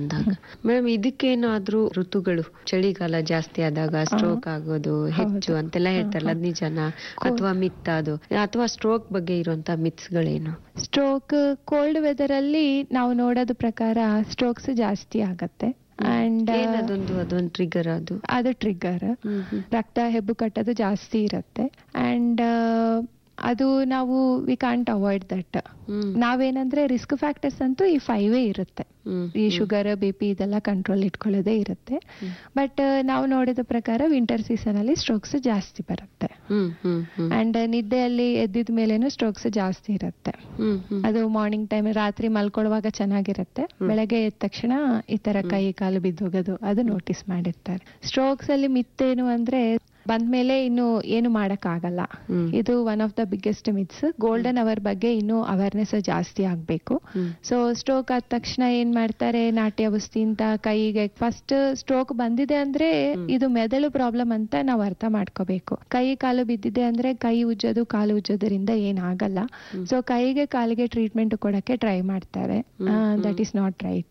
ಬಂದಾಗ ಮೇಡಮ್ ಇದಕ್ಕೇನಾದ್ರೂ ಋತುಗಳು ಚಳಿಗಾಲ ಜಾಸ್ತಿ ಆದಾಗ ಸ್ಟ್ರೋಕ್ ಆಗೋದು ಹೆಚ್ಚು ಅಂತೆಲ್ಲ ಹೇಳ್ತಾರಲ್ಲ ಅದ್ ನಿಜನಾ ಅಥವಾ ಮಿತ್ ಅದು ಅಥವಾ ಸ್ಟ್ರೋಕ್ ಬಗ್ಗೆ ಇರುವಂತ ಮಿತ್ಸ್ ಗಳೇನು ಸ್ಟ್ರೋಕ್ ಕೋಲ್ಡ್ ವೆದರ್ ಅಲ್ಲಿ ನಾವು ನೋಡೋದ ಪ್ರಕಾರ ಸ್ಟ್ರೋಕ್ಸ್ ಜಾಸ್ತಿ ಆಗತ್ತೆ ಅಂಡ್ ಏನದೊಂದು ಅದೊಂದು ಟ್ರಿಗರ್ ಅದು ಅದು ಟ್ರಿಗರ್ ಹ್ಮ್ ಹ್ಮ್ ರಕ್ತ ಹೆಬ್ಬು ಕಟ್ಟೋದು ಜಾಸ್ತಿ ಇರುತ್ತೆ ಅಂಡ್ ಅದು ನಾವು we can't avoid that hmm ನಾವೇನಂದ್ರೆ ರಿಸ್ಕ್ ಫ್ಯಾಕ್ಟರ್ಸ್ ಅಂತೂ ಈ ಫೈವೇ ಇರುತ್ತೆ ಹ್ಮ್ ಈ ಶುಗರ್ ಬಿ ಪಿ ಇದೆಲ್ಲ ಕಂಟ್ರೋಲ್ ಇಟ್ಕೊಳ್ಳೋದೇ ಇರುತ್ತೆ ಬಟ್ ನಾವು ನೋಡಿದ ಪ್ರಕಾರ ವಿಂಟರ್ ಸೀಸನ್ ಅಲ್ಲಿ ಸ್ಟ್ರೋಕ್ಸ್ ಜಾಸ್ತಿ ಬರುತ್ತೆ ಹ್ಮ್ ಹ್ಮ್ ಹ್ಮ್ ಅಂಡ್ ನಿದ್ದೆಯಲ್ಲಿ ಎದ್ದಿದ ಮೇಲೇನು ಸ್ಟ್ರೋಕ್ಸ್ ಜಾಸ್ತಿ ಇರುತ್ತೆ ಹ್ಮ್ ಹ್ಮ್ ಅದು ಮಾರ್ನಿಂಗ್ ಟೈಮ್ ರಾತ್ರಿ ಮಲ್ಕೊಳ್ಳುವಾಗ ಚೆನ್ನಾಗಿರುತ್ತೆ ಬೆಳಗ್ಗೆ ಎದ್ದ ತಕ್ಷಣ ಈ ತರ ಕೈ ಕಾಲು ಬಿದ್ದೋಗೋದು ಅದು ನೋಟಿಸ್ ಮಾಡಿರ್ತಾರೆ ಸ್ಟ್ರೋಕ್ಸ್ ಅಲ್ಲಿ ಮಿತ್ತೇನು ಅಂದ್ರೆ ಬಂದ್ಮೇಲೆ ಇನ್ನು ಏನು ಮಾಡಕ್ ಆಗಲ್ಲ ಹ್ಮ್. ಇದು one of the biggest myths golden hour ಬಗ್ಗೆ ಇನ್ನೂ ಅವೇರ್ನೆಸ್ ಜಾಸ್ತಿ ಆಗ್ಬೇಕು ಹ್ಮ್. ಸೊ ಸ್ಟ್ರೋಕ್ ಆದ ತಕ್ಷಣ ಏನ್ ಮಾಡ್ತಾರೆ ನಾಟ್ಯ ಔಷಧಿ ಅಂತ ಕೈಗೆ ಫಸ್ಟ್ ಸ್ಟ್ರೋಕ್ ಬಂದಿದೆ ಅಂದ್ರೆ ಇದು ಮೆದುಳು ಪ್ರಾಬ್ಲಮ್ ಅಂತ ನಾವು ಅರ್ಥ ಮಾಡ್ಕೋಬೇಕು ಕೈ ಕಾಲು ಬಿದ್ದಿದೆ ಅಂದ್ರೆ ಕೈ ಉಜ್ಜೋದು ಕಾಲು ಉಜ್ಜೋದ್ರಿಂದ ಏನಾಗಲ್ಲ ಸೊ ಕೈಗೆ ಕಾಲಿಗೆ ಟ್ರೀಟ್ಮೆಂಟ್ ಕೊಡಕ್ಕೆ ಟ್ರೈ ಮಾಡ್ತಾರೆ ದಟ್ ಈಸ್ ನಾಟ್ ರೈಟ್